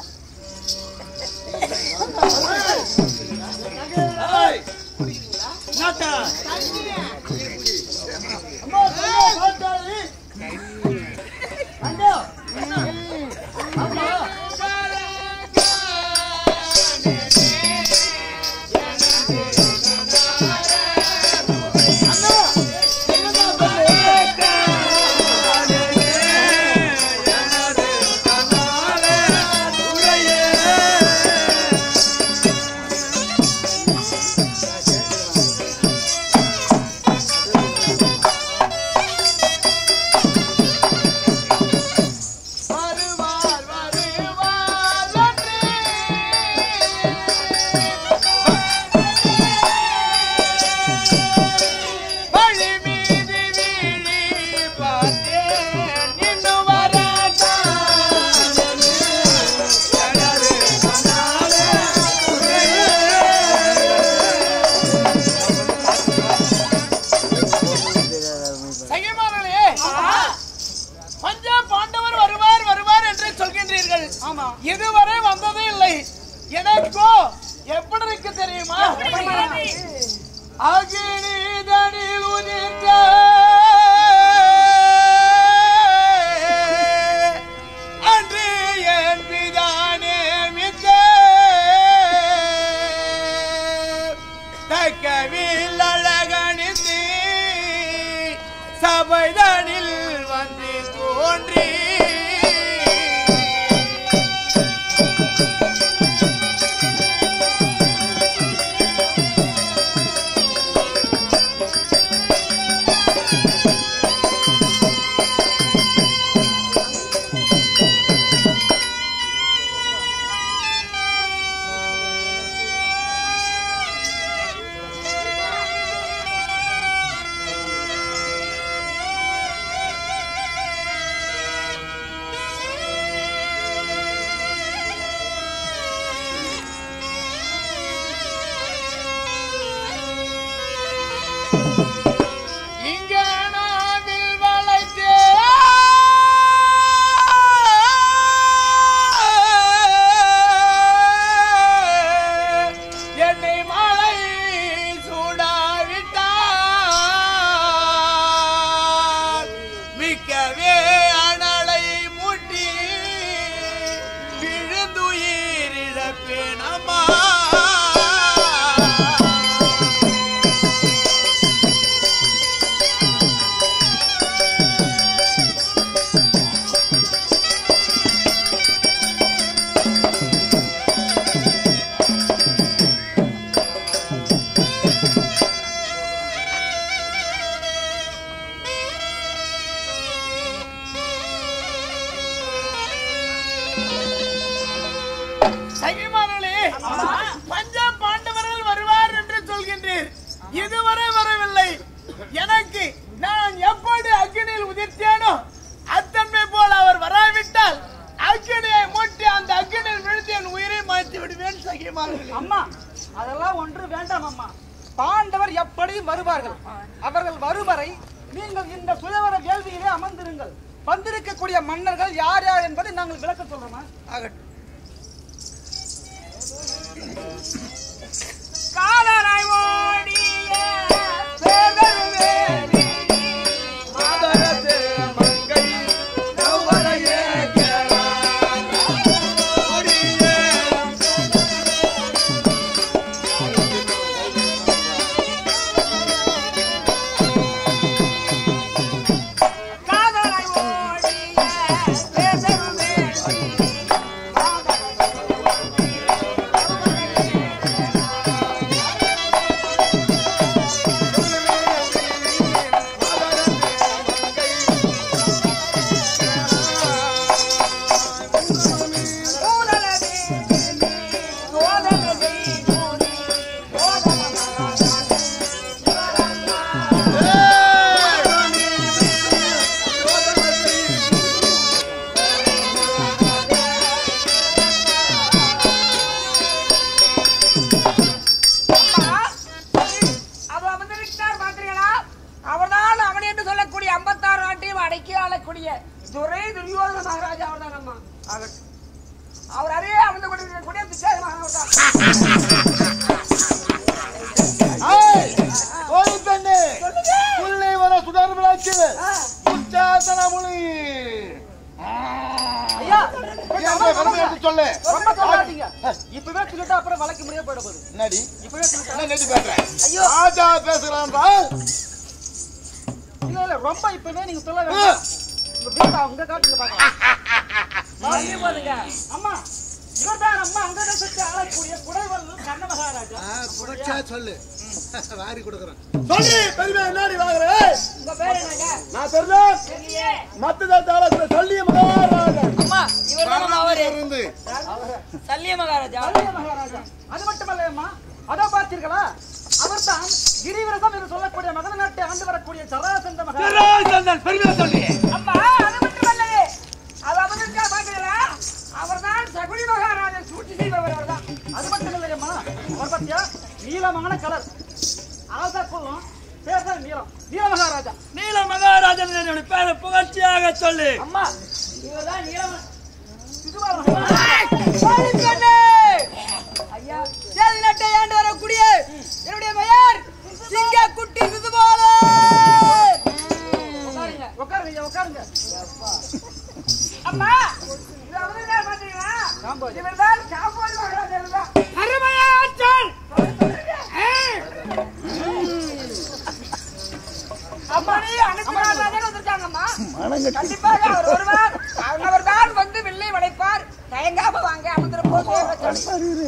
[SPEAKER 3] ஏய்,
[SPEAKER 2] அம்மா சொல்லுங்க, பாட்டாளி. அண்ணா. அம்மா. அண்ணா, என்னம்மா சொல்லு? வருவார் வருவார் அன்றே. வழி மீது விழி பார்த்தேன் இன்னும் வராதான். எனது கண்ணாலே சகிமானே பஞ்ச பாண்டவர் வருவார் வருவார் என்று சொல்கின்றீர்கள் ஆமா இதுவரை வந்ததே இல்லை எனக்கோ எப்படி இருக்கு தெரியுமா அகினிதனில் உதிர்ந்த அன்று என் பிதானே மித்த தக்கவில் அழகணிந்து சபைதனில் வந்து தோன்றி இங்க நாவில் வளைத்தே என்னை மழை சூடாவிட்டார் மிக்கவே அனலை முட்டி விழுந்துயிரிழப்பேன் அம்மா சகிமானே பஞ்ச பாண்டவர்கள் வருவார் என்று சொல்கின்றீர் இதுவரை வரவில்லை எனக்கு நான் எப்படி அக்னியில் உதிர்த்தேனோ அத்தன்மை போல் அவர் வராவிட்டால் அக்னியை மூட்டி அந்த அக்னியில் விழுந்து என் உயிரை மாற்றி விடுவேன் சகிமானே
[SPEAKER 5] அம்மா அதெல்லாம் ஒன்று வேண்டாம் அம்மா பாண்டவர் எப்படியும் வருவார்கள் அவர்கள் வரும் வரை நீங்கள் இந்த சுயவர கேள்வியிலே அமர்ந்திருங்கள் வந்திருக்கக்கூடிய மன்னர்கள் யார் யார் என்பதை நாங்கள் விளக்க சொல்றோமா காலராய் ஓடிய வேதர் வேலி
[SPEAKER 3] மாதரத்து மங்கை நவரையே கேளாய். ஓடியே
[SPEAKER 5] காதலாய் ஓடிய வேதர் வேலி அவர் அமர்ந்திருக்கிறார் பார்த்தீர்களா அவர்தான் அவன் என்று சொல்லக்கூடிய ஐம்பத்தாறு நாட்டையும் அடக்கி ஆளக்கூடிய துரை துரியோதன மகாராஜா அவர்தான் அம்மா அவர் அறையே அமர்ந்து கொண்டிருக்கக்கூடிய விசேஷமானவர் தான்
[SPEAKER 2] ஆ
[SPEAKER 6] ஒரு பெண்ணு உள்ளே வர சுடர் விளக்கு உச்சாசன முனி
[SPEAKER 5] ஐயா
[SPEAKER 6] என் பெருமை எடுத்து சொல்லு
[SPEAKER 5] ரொம்ப சொல்லாதீங்க இப்பவே சொல்லிட்டா அப்புறம் வழக்கு முடிய போயிட போகுது
[SPEAKER 6] என்னடி
[SPEAKER 5] இப்பவே சொல்லிட்டா
[SPEAKER 6] என்ன நெட்டி பேசுறேன் ராஜா பேசுறான்
[SPEAKER 5] இல்ல இல்ல ரொம்ப இப்பவே நீங்க சொல்ல வேண்டாம் உங்க வீட்டை உங்க காட்டுங்க பாக்கலாம் அம்மா இவர்தான் அம்மா அங்க தேசத்தை ஆளக்கூடிய குடைவல்லூர் கண்ண மகாராஜா
[SPEAKER 6] புரட்சா சொல்லு வாரி கொடுக்குறேன் சொல்லி பெருமை என்னடி வாங்குற
[SPEAKER 4] உங்க பேர் என்னங்க
[SPEAKER 6] நான் தெரியல
[SPEAKER 4] தெரியலையே.
[SPEAKER 6] மத்த தாளத்துல சொல்லி மகாராஜா
[SPEAKER 4] அம்மா இவர்தான் அவரு
[SPEAKER 6] இருந்து
[SPEAKER 4] சல்லிய மகாராஜா
[SPEAKER 5] சல்லிய மகாராஜா அது மட்டுமல்ல அம்மா அதோ பார்த்தீர்களா அவர்தான் கிரிவிரதம் என்று சொல்லக்கூடிய மகத நாட்டை ஆண்டு வரக்கூடிய சராசந்த மகாராஜா
[SPEAKER 6] பெருமை சொல்லி
[SPEAKER 4] அம்மா அது மட்டுமல்ல அது அவருக்கா பாக்குறா அவர்தான் சகுனி மகாராஜன் சூழ்ச்சி செய்பவர் அவர்தான்
[SPEAKER 5] அது மட்டும் இல்லையம்மா அவர் பத்தியா நீளமான கலர் அதான் சொல்லும் பேர் தான் நீளம் நீல மகாராஜா
[SPEAKER 1] நீல மகாராஜன் என்னுடைய பேரை புகழ்ச்சியாக சொல்லு
[SPEAKER 4] அம்மா இவர்தான் நீளம்
[SPEAKER 5] சிசுபால மகாராஜா
[SPEAKER 4] ஐயா சேல் நட்டை ஆண்டு வரக்கூடிய என்னுடைய பெயர் சிங்க குட்டி சிசுபால
[SPEAKER 5] உட்காருங்க ஐயா உட்காருங்க
[SPEAKER 4] அம்மா இது அவர்தான் பாத்தீங்களா
[SPEAKER 5] காம்போஜி.
[SPEAKER 4] இவர்தான் காம்போஜி மகாராஜன் தான் அருமையாச்சல் அம்மா நீ அனுப்பி மகாராஜன் வந்திருக்காங்கம்மா கண்டிப்பாக அவர் வருவார் அவர் தான் வந்து வில்லை வளைப்பார் தயங்காம வாங்க அமர்ந்திர போது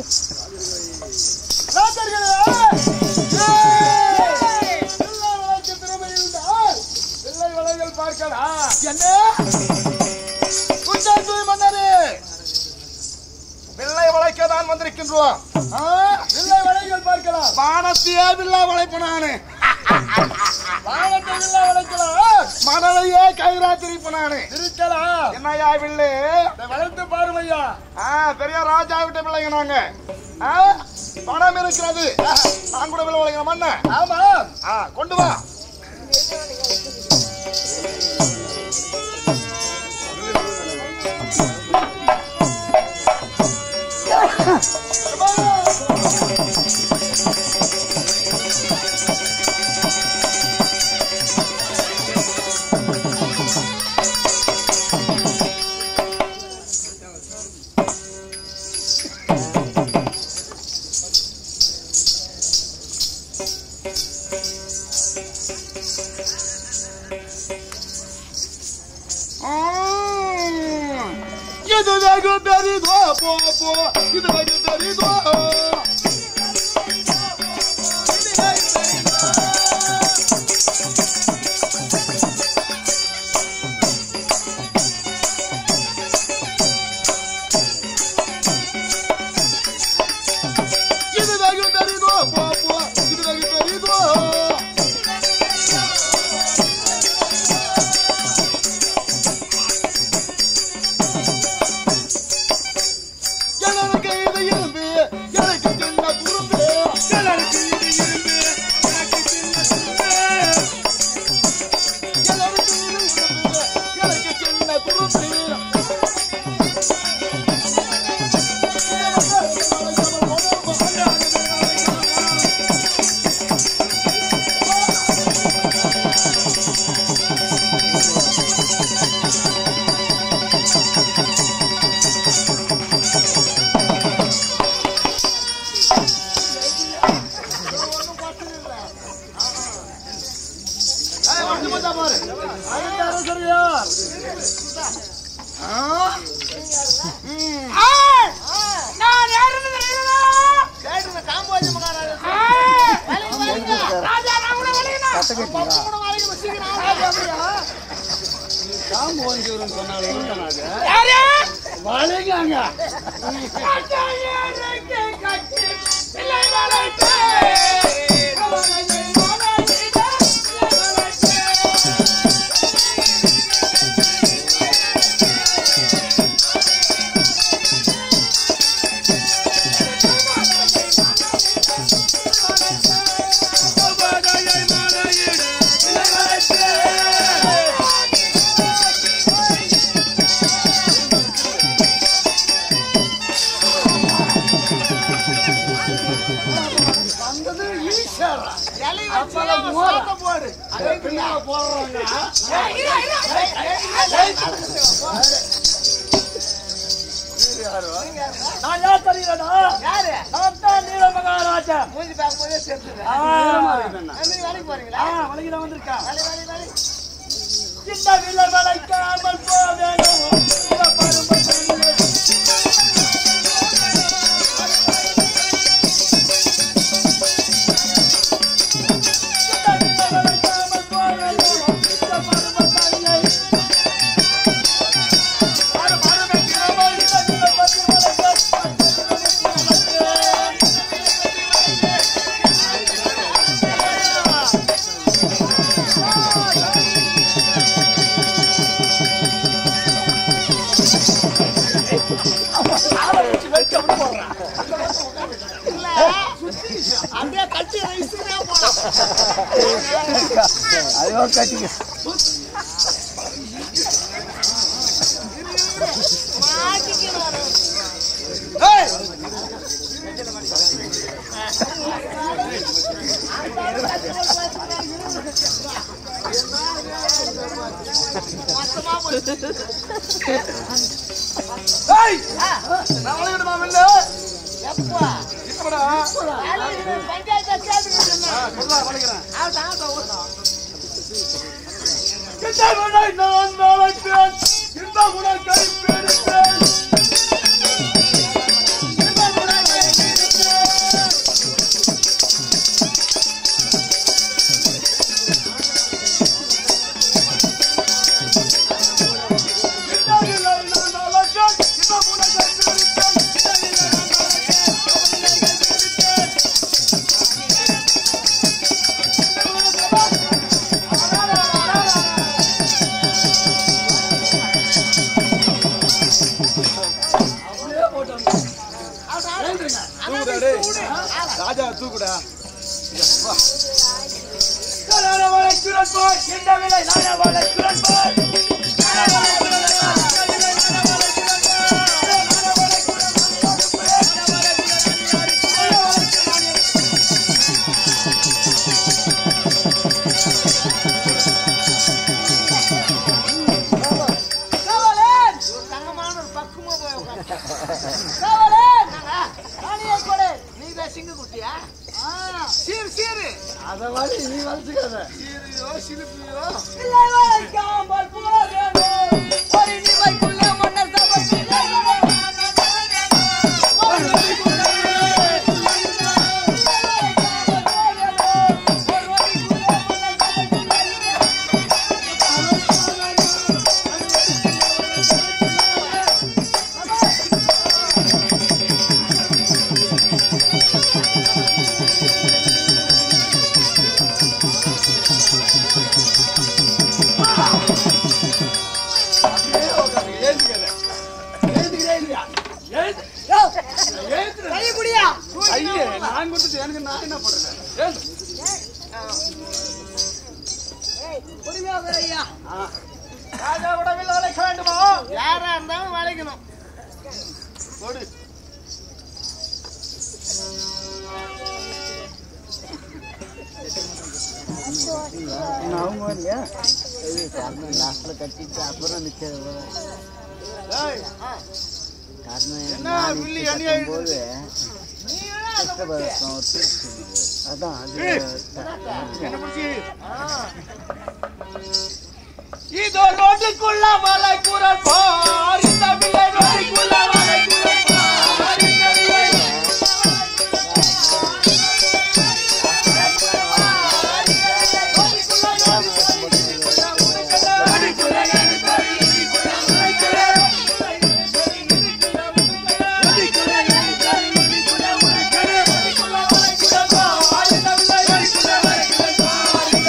[SPEAKER 6] வில்லை வளைக்க தான் வந்திருக்கின்றோம் ஆ, வில்லை வளைகள் பார்க்கலாம் வானத்தையே வில்லா வளைப்பனானு வானத்தை வில்லா வளைக்கலாம் மணலையே கயிறா திரிப்பனானு இருக்கலாம் என்னையா வில்லு வளைத்து பாருமையா ஆ பெரிய ராஜா விட்ட பிள்ளைங்க நாங்க ஆ, பணம் இருக்கிறது நான் கூட வில்ல வளைக்கிற மண்ண ஆமா ஆ கொண்டு வா இது வெகு பெரிதோ போ போ இது வெகு பெரிதோ இது வெகு பெரிதோ போ போ இது வெகு பெரிதோ எனக்கு இது இரும்பு எனக்கு சின்ன குறும்பு எனக்கு இது இரும்பு எனக்கு சின்ன குறும்பு எனக்கு இது இரும்பு எனக்கு சின்ன குறும்பு ஏய், வந்து போச்சா பாரு. அதுக்கு அரசரியா? ஆ? ம்.
[SPEAKER 4] நான் யாருன்னு தெரியுமா
[SPEAKER 6] கேட்டுங்க, காம்போஜி மகாராஜா.
[SPEAKER 4] ராஜா நான் கூட வளையணும் யாரு
[SPEAKER 6] வளைங்க.
[SPEAKER 4] ராஜா எனக்கு கட்டி இல்லை வளைத்து
[SPEAKER 6] வந்தது
[SPEAKER 2] சாத்த போடு
[SPEAKER 6] பின்னால போடுறாங்க
[SPEAKER 5] நான் யார் தெரியுறேனா
[SPEAKER 2] யாரு
[SPEAKER 5] நான் தான் நீல மகாராஜா
[SPEAKER 2] மூஞ்சி பார்க்கும்போதே தெரிஞ்சது
[SPEAKER 5] ஆ,
[SPEAKER 2] நீங்க வேலைக்கு போறீங்களா
[SPEAKER 5] ஆ, வழிக்கு தான் வந்திருக்கேன்
[SPEAKER 2] வேலை வேலை வேலை
[SPEAKER 5] இந்த விலை வளைக்காமல் போவேணும் இந்த பருவத்திலே. இந்த விலை வளைக்காமல் போவேணும் இந்த பருவத்திலே. அது மறுமைக்கிழமை இந்த விலை பற்றி
[SPEAKER 2] அப்படியே கட்டி ரைஸ்னா போலாம்
[SPEAKER 7] அதுவா கட்டிக்க
[SPEAKER 3] ஏய் நான் வளையணுமா இல்ல
[SPEAKER 2] எப்பா
[SPEAKER 3] இப்படா
[SPEAKER 2] பஞ்சாயத்து கேட்டுக்கிட்டு சொன்னேன்
[SPEAKER 3] சொல்றா வளைக்கிறேன்
[SPEAKER 2] ஆகட்டும், ஆகட்டும்.
[SPEAKER 5] இந்த விலை நான் வளைப்பேன் இந்த உடல் கைப்பெடுப்பேன் இந்த உடல் கைப்பெடுப்பேன் இந்த விலை நான் வளைப்பேன் இந்த உடல் கைப்பெடுப்பேன் இந்த விலை நான் வளைப்பேன் இந்த உடல் கைப்பெடுப்பேன்
[SPEAKER 3] தூக்குடா டேய் ராஜா தூக்குடா
[SPEAKER 5] நானே வளைக்கிறேன் போய் இந்த விலை நானே வளைக்கிறேன் போய் நானே வளைக்கிறேன் போய் இந்த விலை நானே வளைக்கிறேன் போய் நானே வளைக்கிறேன்
[SPEAKER 2] காவலன்! ஒரு தங்கமான ஒரு பக்குவமா போய் உட்காரு. காவலன்! ராணியை கொடு. நீதான் சிங்கக்குட்டியா? சீரு, சீரு.
[SPEAKER 6] அதை வழி நீ வளர்த்துக்காத
[SPEAKER 2] சீரியோ, சிலுப்பியோ.
[SPEAKER 5] இல்லை வளைக்காமல் போவேணும் ஒரு நிலைக்குள்ள மன்னர் சபையிலே
[SPEAKER 3] ஐயே நான் கொடுத்துட்டு எனக்கு நான் என்ன பண்றேன் ஏன்
[SPEAKER 2] ராஜாவோட வில் வளைக்க வேண்டுமோ? யாரா இருந்தாலும் வளைக்கணும் கொடு
[SPEAKER 7] அவங்க வரலையா இது காரணம் லாஸ்ட்ல கட்டிட்டு அப்புறம் நிக்கிறது
[SPEAKER 2] ஏய், ஆ.
[SPEAKER 7] காரணம்
[SPEAKER 2] என்ன
[SPEAKER 7] நான்
[SPEAKER 2] வில்லி
[SPEAKER 7] நிக்க
[SPEAKER 2] அநியாயம்
[SPEAKER 7] கட்டும்போது
[SPEAKER 2] நீ வேணா அதை
[SPEAKER 7] கஷ்டப்படுறோம் அதான் அது
[SPEAKER 3] என்ன பிடிச்சி
[SPEAKER 5] இதோ நோட்டுக்குள்ள மலை குரல் பார் இந்த விலை நோட்டுக்குள்ள மலை குரல் பார் இந்த விலை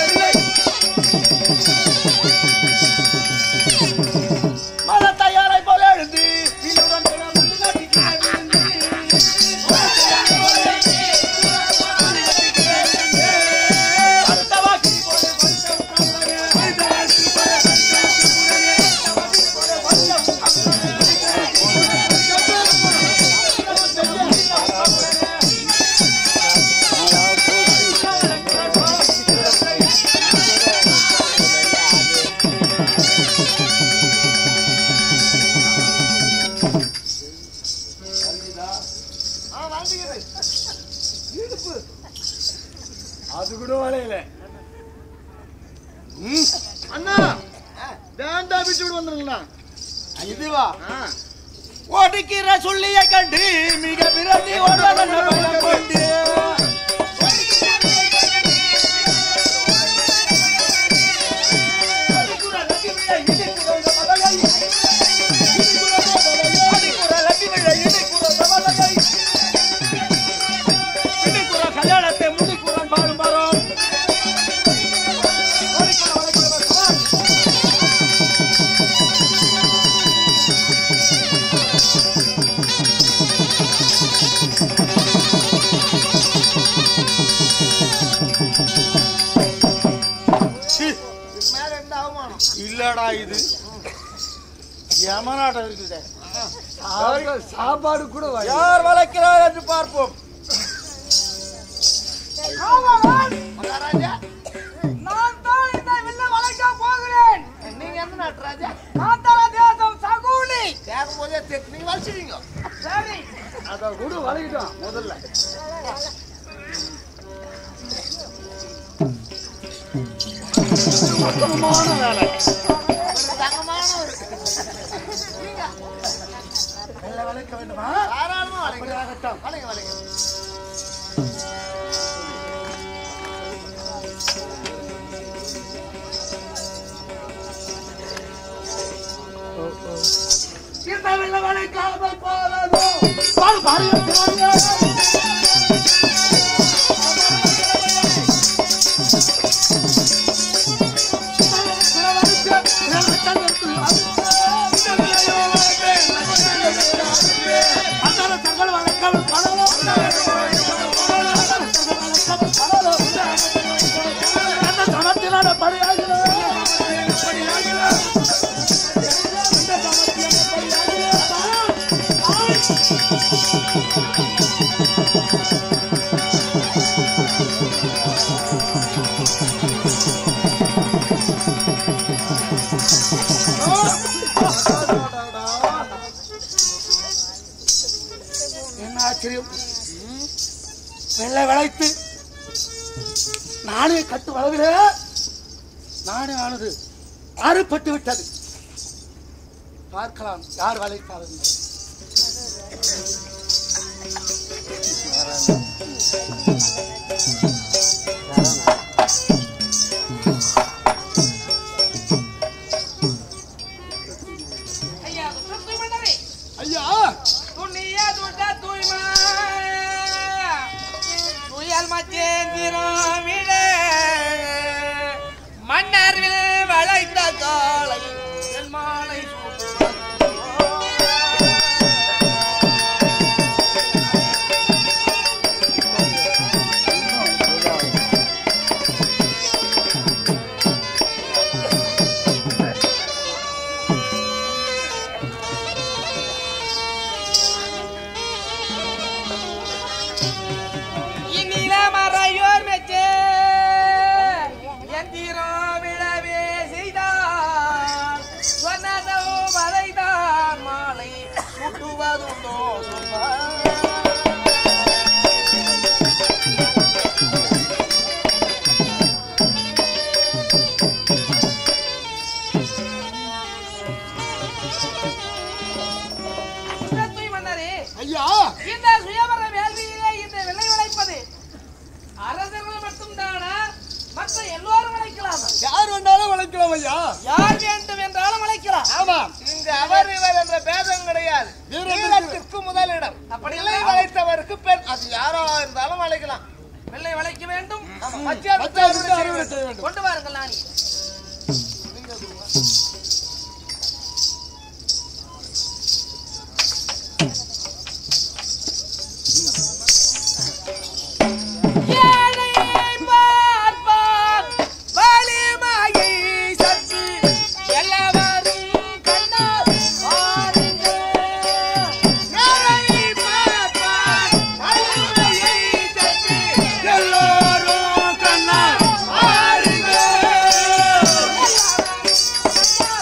[SPEAKER 5] மலை தயாரை
[SPEAKER 6] அண்ணா வேண்டா விட்டு விடு வந்துருங்கண்ணா
[SPEAKER 2] இதுவா
[SPEAKER 6] ஆ.
[SPEAKER 2] ஒடுக்கிற சொல்லிய கண்டு மிக விரட்டி ஓடுவதன் கொண்டு கல்யாணத்தை முடிக்குறோம் பாரும் பாரும்
[SPEAKER 6] மேல என்ன அவமானம்
[SPEAKER 2] இல்லடா இது யமனாட்டம் இருக்குதே
[SPEAKER 1] சாப்பாடு கூட வாங்கி
[SPEAKER 2] யார் வளைக்கிறார் என்று பார்ப்போம்
[SPEAKER 4] மகாராஜா நான் தான் இந்த வில்ல வளைக்க போகிறேன்
[SPEAKER 2] நீங்க எந்த நாட்டு ராஜா
[SPEAKER 4] காந்தர தேசம் சகூலி
[SPEAKER 2] கேட்கும் போதே தெற்கு நீங்க வலிச்சுவீங்க
[SPEAKER 4] சரி
[SPEAKER 1] அதை கூட வளைக்கிட்டோம் முதல்ல
[SPEAKER 2] மொத்தமான வேலை தங்கமான ஒரு வெள்ள வளைக்க வேண்டுமா தாராளமா வளைங்க வளைங்க வளைங்க இந்த வெள்ள வளைக்காமல் போவதோ பாரு பாரு என்ன ஆச்சரியம் வெள்ளை விளைத்து நானே கட்டு வளவில நானே ஆனது அறுபட்டு விட்டது பார்க்கலாம் யார் வளைத்தார் என்று.
[SPEAKER 4] ஐயா சுத்தி மன்னரே
[SPEAKER 6] ஐயா
[SPEAKER 4] துணிய துட்ட தூய்மை துயல் மச்சேந்திரம் விட மன்னர்வில் வளைத்த காலை என் மாலை இந்நிலமறையோர் மெச்சே எந்திரம் விழவே செய்தார் சொன்னதோ மறைதான் மாலை சுட்டுவதுண்டோ சொல்வார் குற்றத்துய் மன்னரே
[SPEAKER 6] ஐயா
[SPEAKER 4] இந்த சுயவர வேள்வியிலே இந்த விலை உழைப்பது அரசர்கள் மட்டும்தானா மற்ற எல்லோரும் உழைக்கலாமா
[SPEAKER 6] யார் வேண்டாலும் வளைக்கலாம் ஐயா
[SPEAKER 4] யார் வேண்டும் என்றாலும் உழைக்கலாம்
[SPEAKER 6] ஆமா
[SPEAKER 2] இங்க அவர் இவர் என்ற பேதம் கிடையாது வீரத்திற்கு முதலிடம்
[SPEAKER 4] அப்படி
[SPEAKER 2] நிலை வளைத்தவருக்கு பெண் அது யாரா இருந்தாலும் வளைக்கலாம்
[SPEAKER 4] வெள்ளை வளைக்க வேண்டும்
[SPEAKER 2] மத்தியானத்தை
[SPEAKER 6] மத்தியானத்தை அறுவடை செய்ய வேண்டும்
[SPEAKER 4] கொண்டு வாருங்கள் நானி ஏழையை பார்ப்பார் வலிமையை சற்று எல்லாவரும் கண்ணால் பாருங்கள். ஏழையை பார்ப்பார் வலிமையை சற்று எல்லோரும் கண்ணால் பாருங்கள்.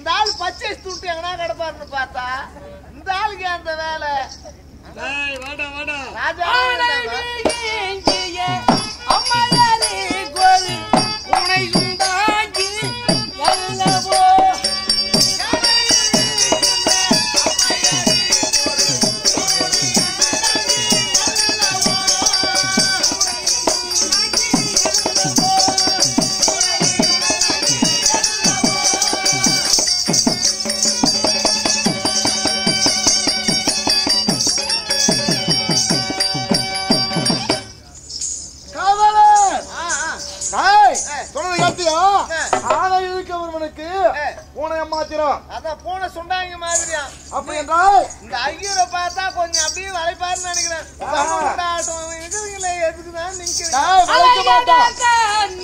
[SPEAKER 2] இந்த ஆள் பச்சை துட்டு எங்கனா கிடப்பாருன்னு பார்த்தா இந்த ஆளுக்கு அந்த வேலை ராஜா
[SPEAKER 6] காவலர்
[SPEAKER 2] ஆ, ஆ.
[SPEAKER 6] டேய்,
[SPEAKER 2] ஏ.
[SPEAKER 6] சொல்றதை கேட்டியா
[SPEAKER 2] ஏ.
[SPEAKER 6] ஆனை இழுக்கவர்களுக்கு
[SPEAKER 2] ஏ.
[SPEAKER 6] பூனை மாத்திரம்
[SPEAKER 2] அதான் பூனை சுண்டாங்க மாதிரியா
[SPEAKER 6] அப்படி என்றால்
[SPEAKER 2] இந்த ஐயரை பார்த்தா கொஞ்சம் அப்படியே வளைப்பாருன்னு நினைக்கிறேன் கம்முண்டாட்டம் இருக்குதுங்களே எதுக்குதான் நிக்கிறேன்
[SPEAKER 6] டேய், வளைக்க மாட்டான்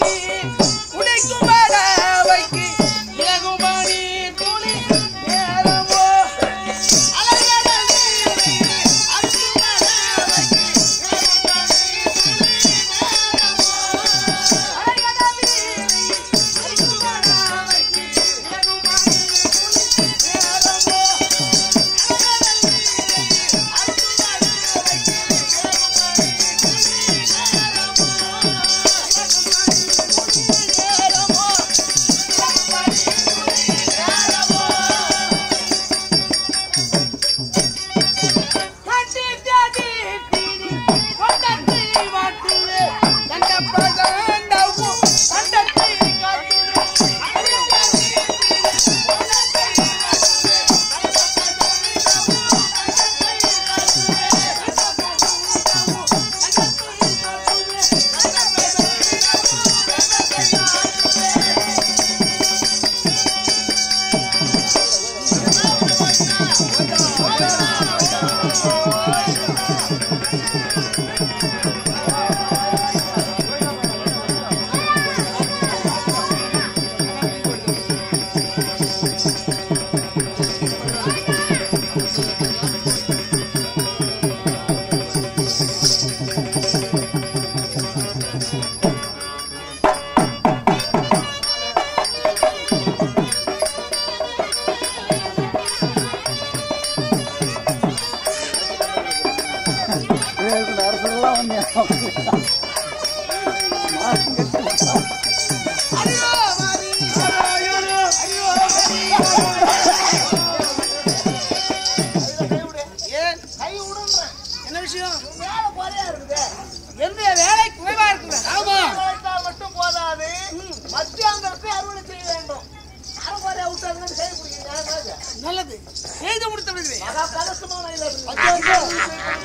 [SPEAKER 7] அரசெல்லாம் வந்தியா
[SPEAKER 2] ஏன் கை விடுன்றேன்
[SPEAKER 5] என்ன விஷயம்
[SPEAKER 2] வேலை குறையா இருக்குது
[SPEAKER 5] எந்த வேலை குறைவா இருக்குது ஆமா
[SPEAKER 2] உழைத்தால் மட்டும் போதாது மத்தியாந்திரத்தை அறுவடை செய்ய வேண்டும் அரை குறையா விட்டாங்கன்னு கை பிடிக்கிறீங்க
[SPEAKER 5] நல்லது செய்து முடித்து விடுகிறேன்
[SPEAKER 2] மகா கலசமான இல்ல இருக்கு.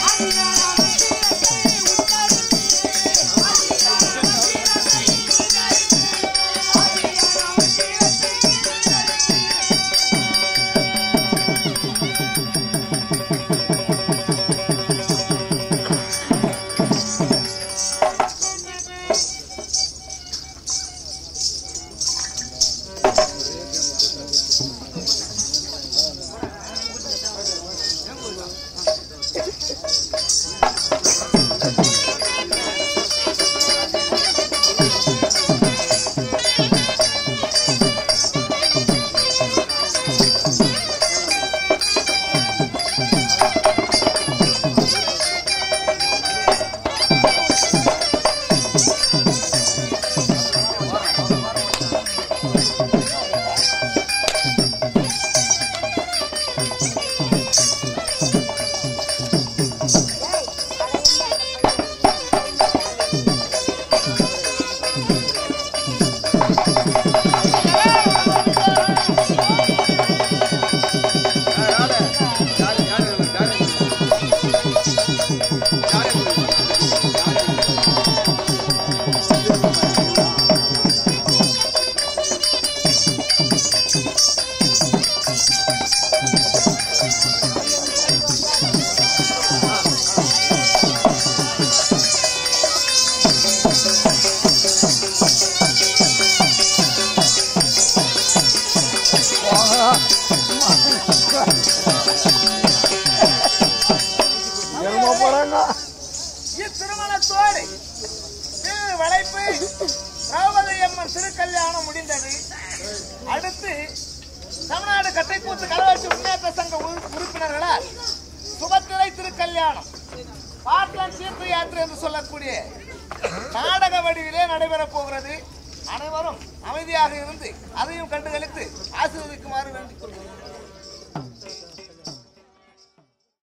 [SPEAKER 8] ஆ
[SPEAKER 2] இத்திருமணத்தோடு திரு வளைப்பு திரௌபதி அம்மன் திருக்கல்யாணம் முடிந்தது அடுத்து தமிழ்நாடு கட்டைக்கூத்து கலவாட்சி முன்னேற்ற சங்க உறு- உறுப்பினர்களால் சுபத்திரை திருக்கல்யாணம் பாட்லான் தீர்த்த யாத்திரை என்று சொல்லக்கூடிய நாடக வடிவிலே நடைபெறப் போகிறது அனைவரும் அமைதியாக இருந்து அதையும் கண்டுகளித்து ஆசீர்வதிக்குமாறு வேண்டிக் கொள்கிறேன்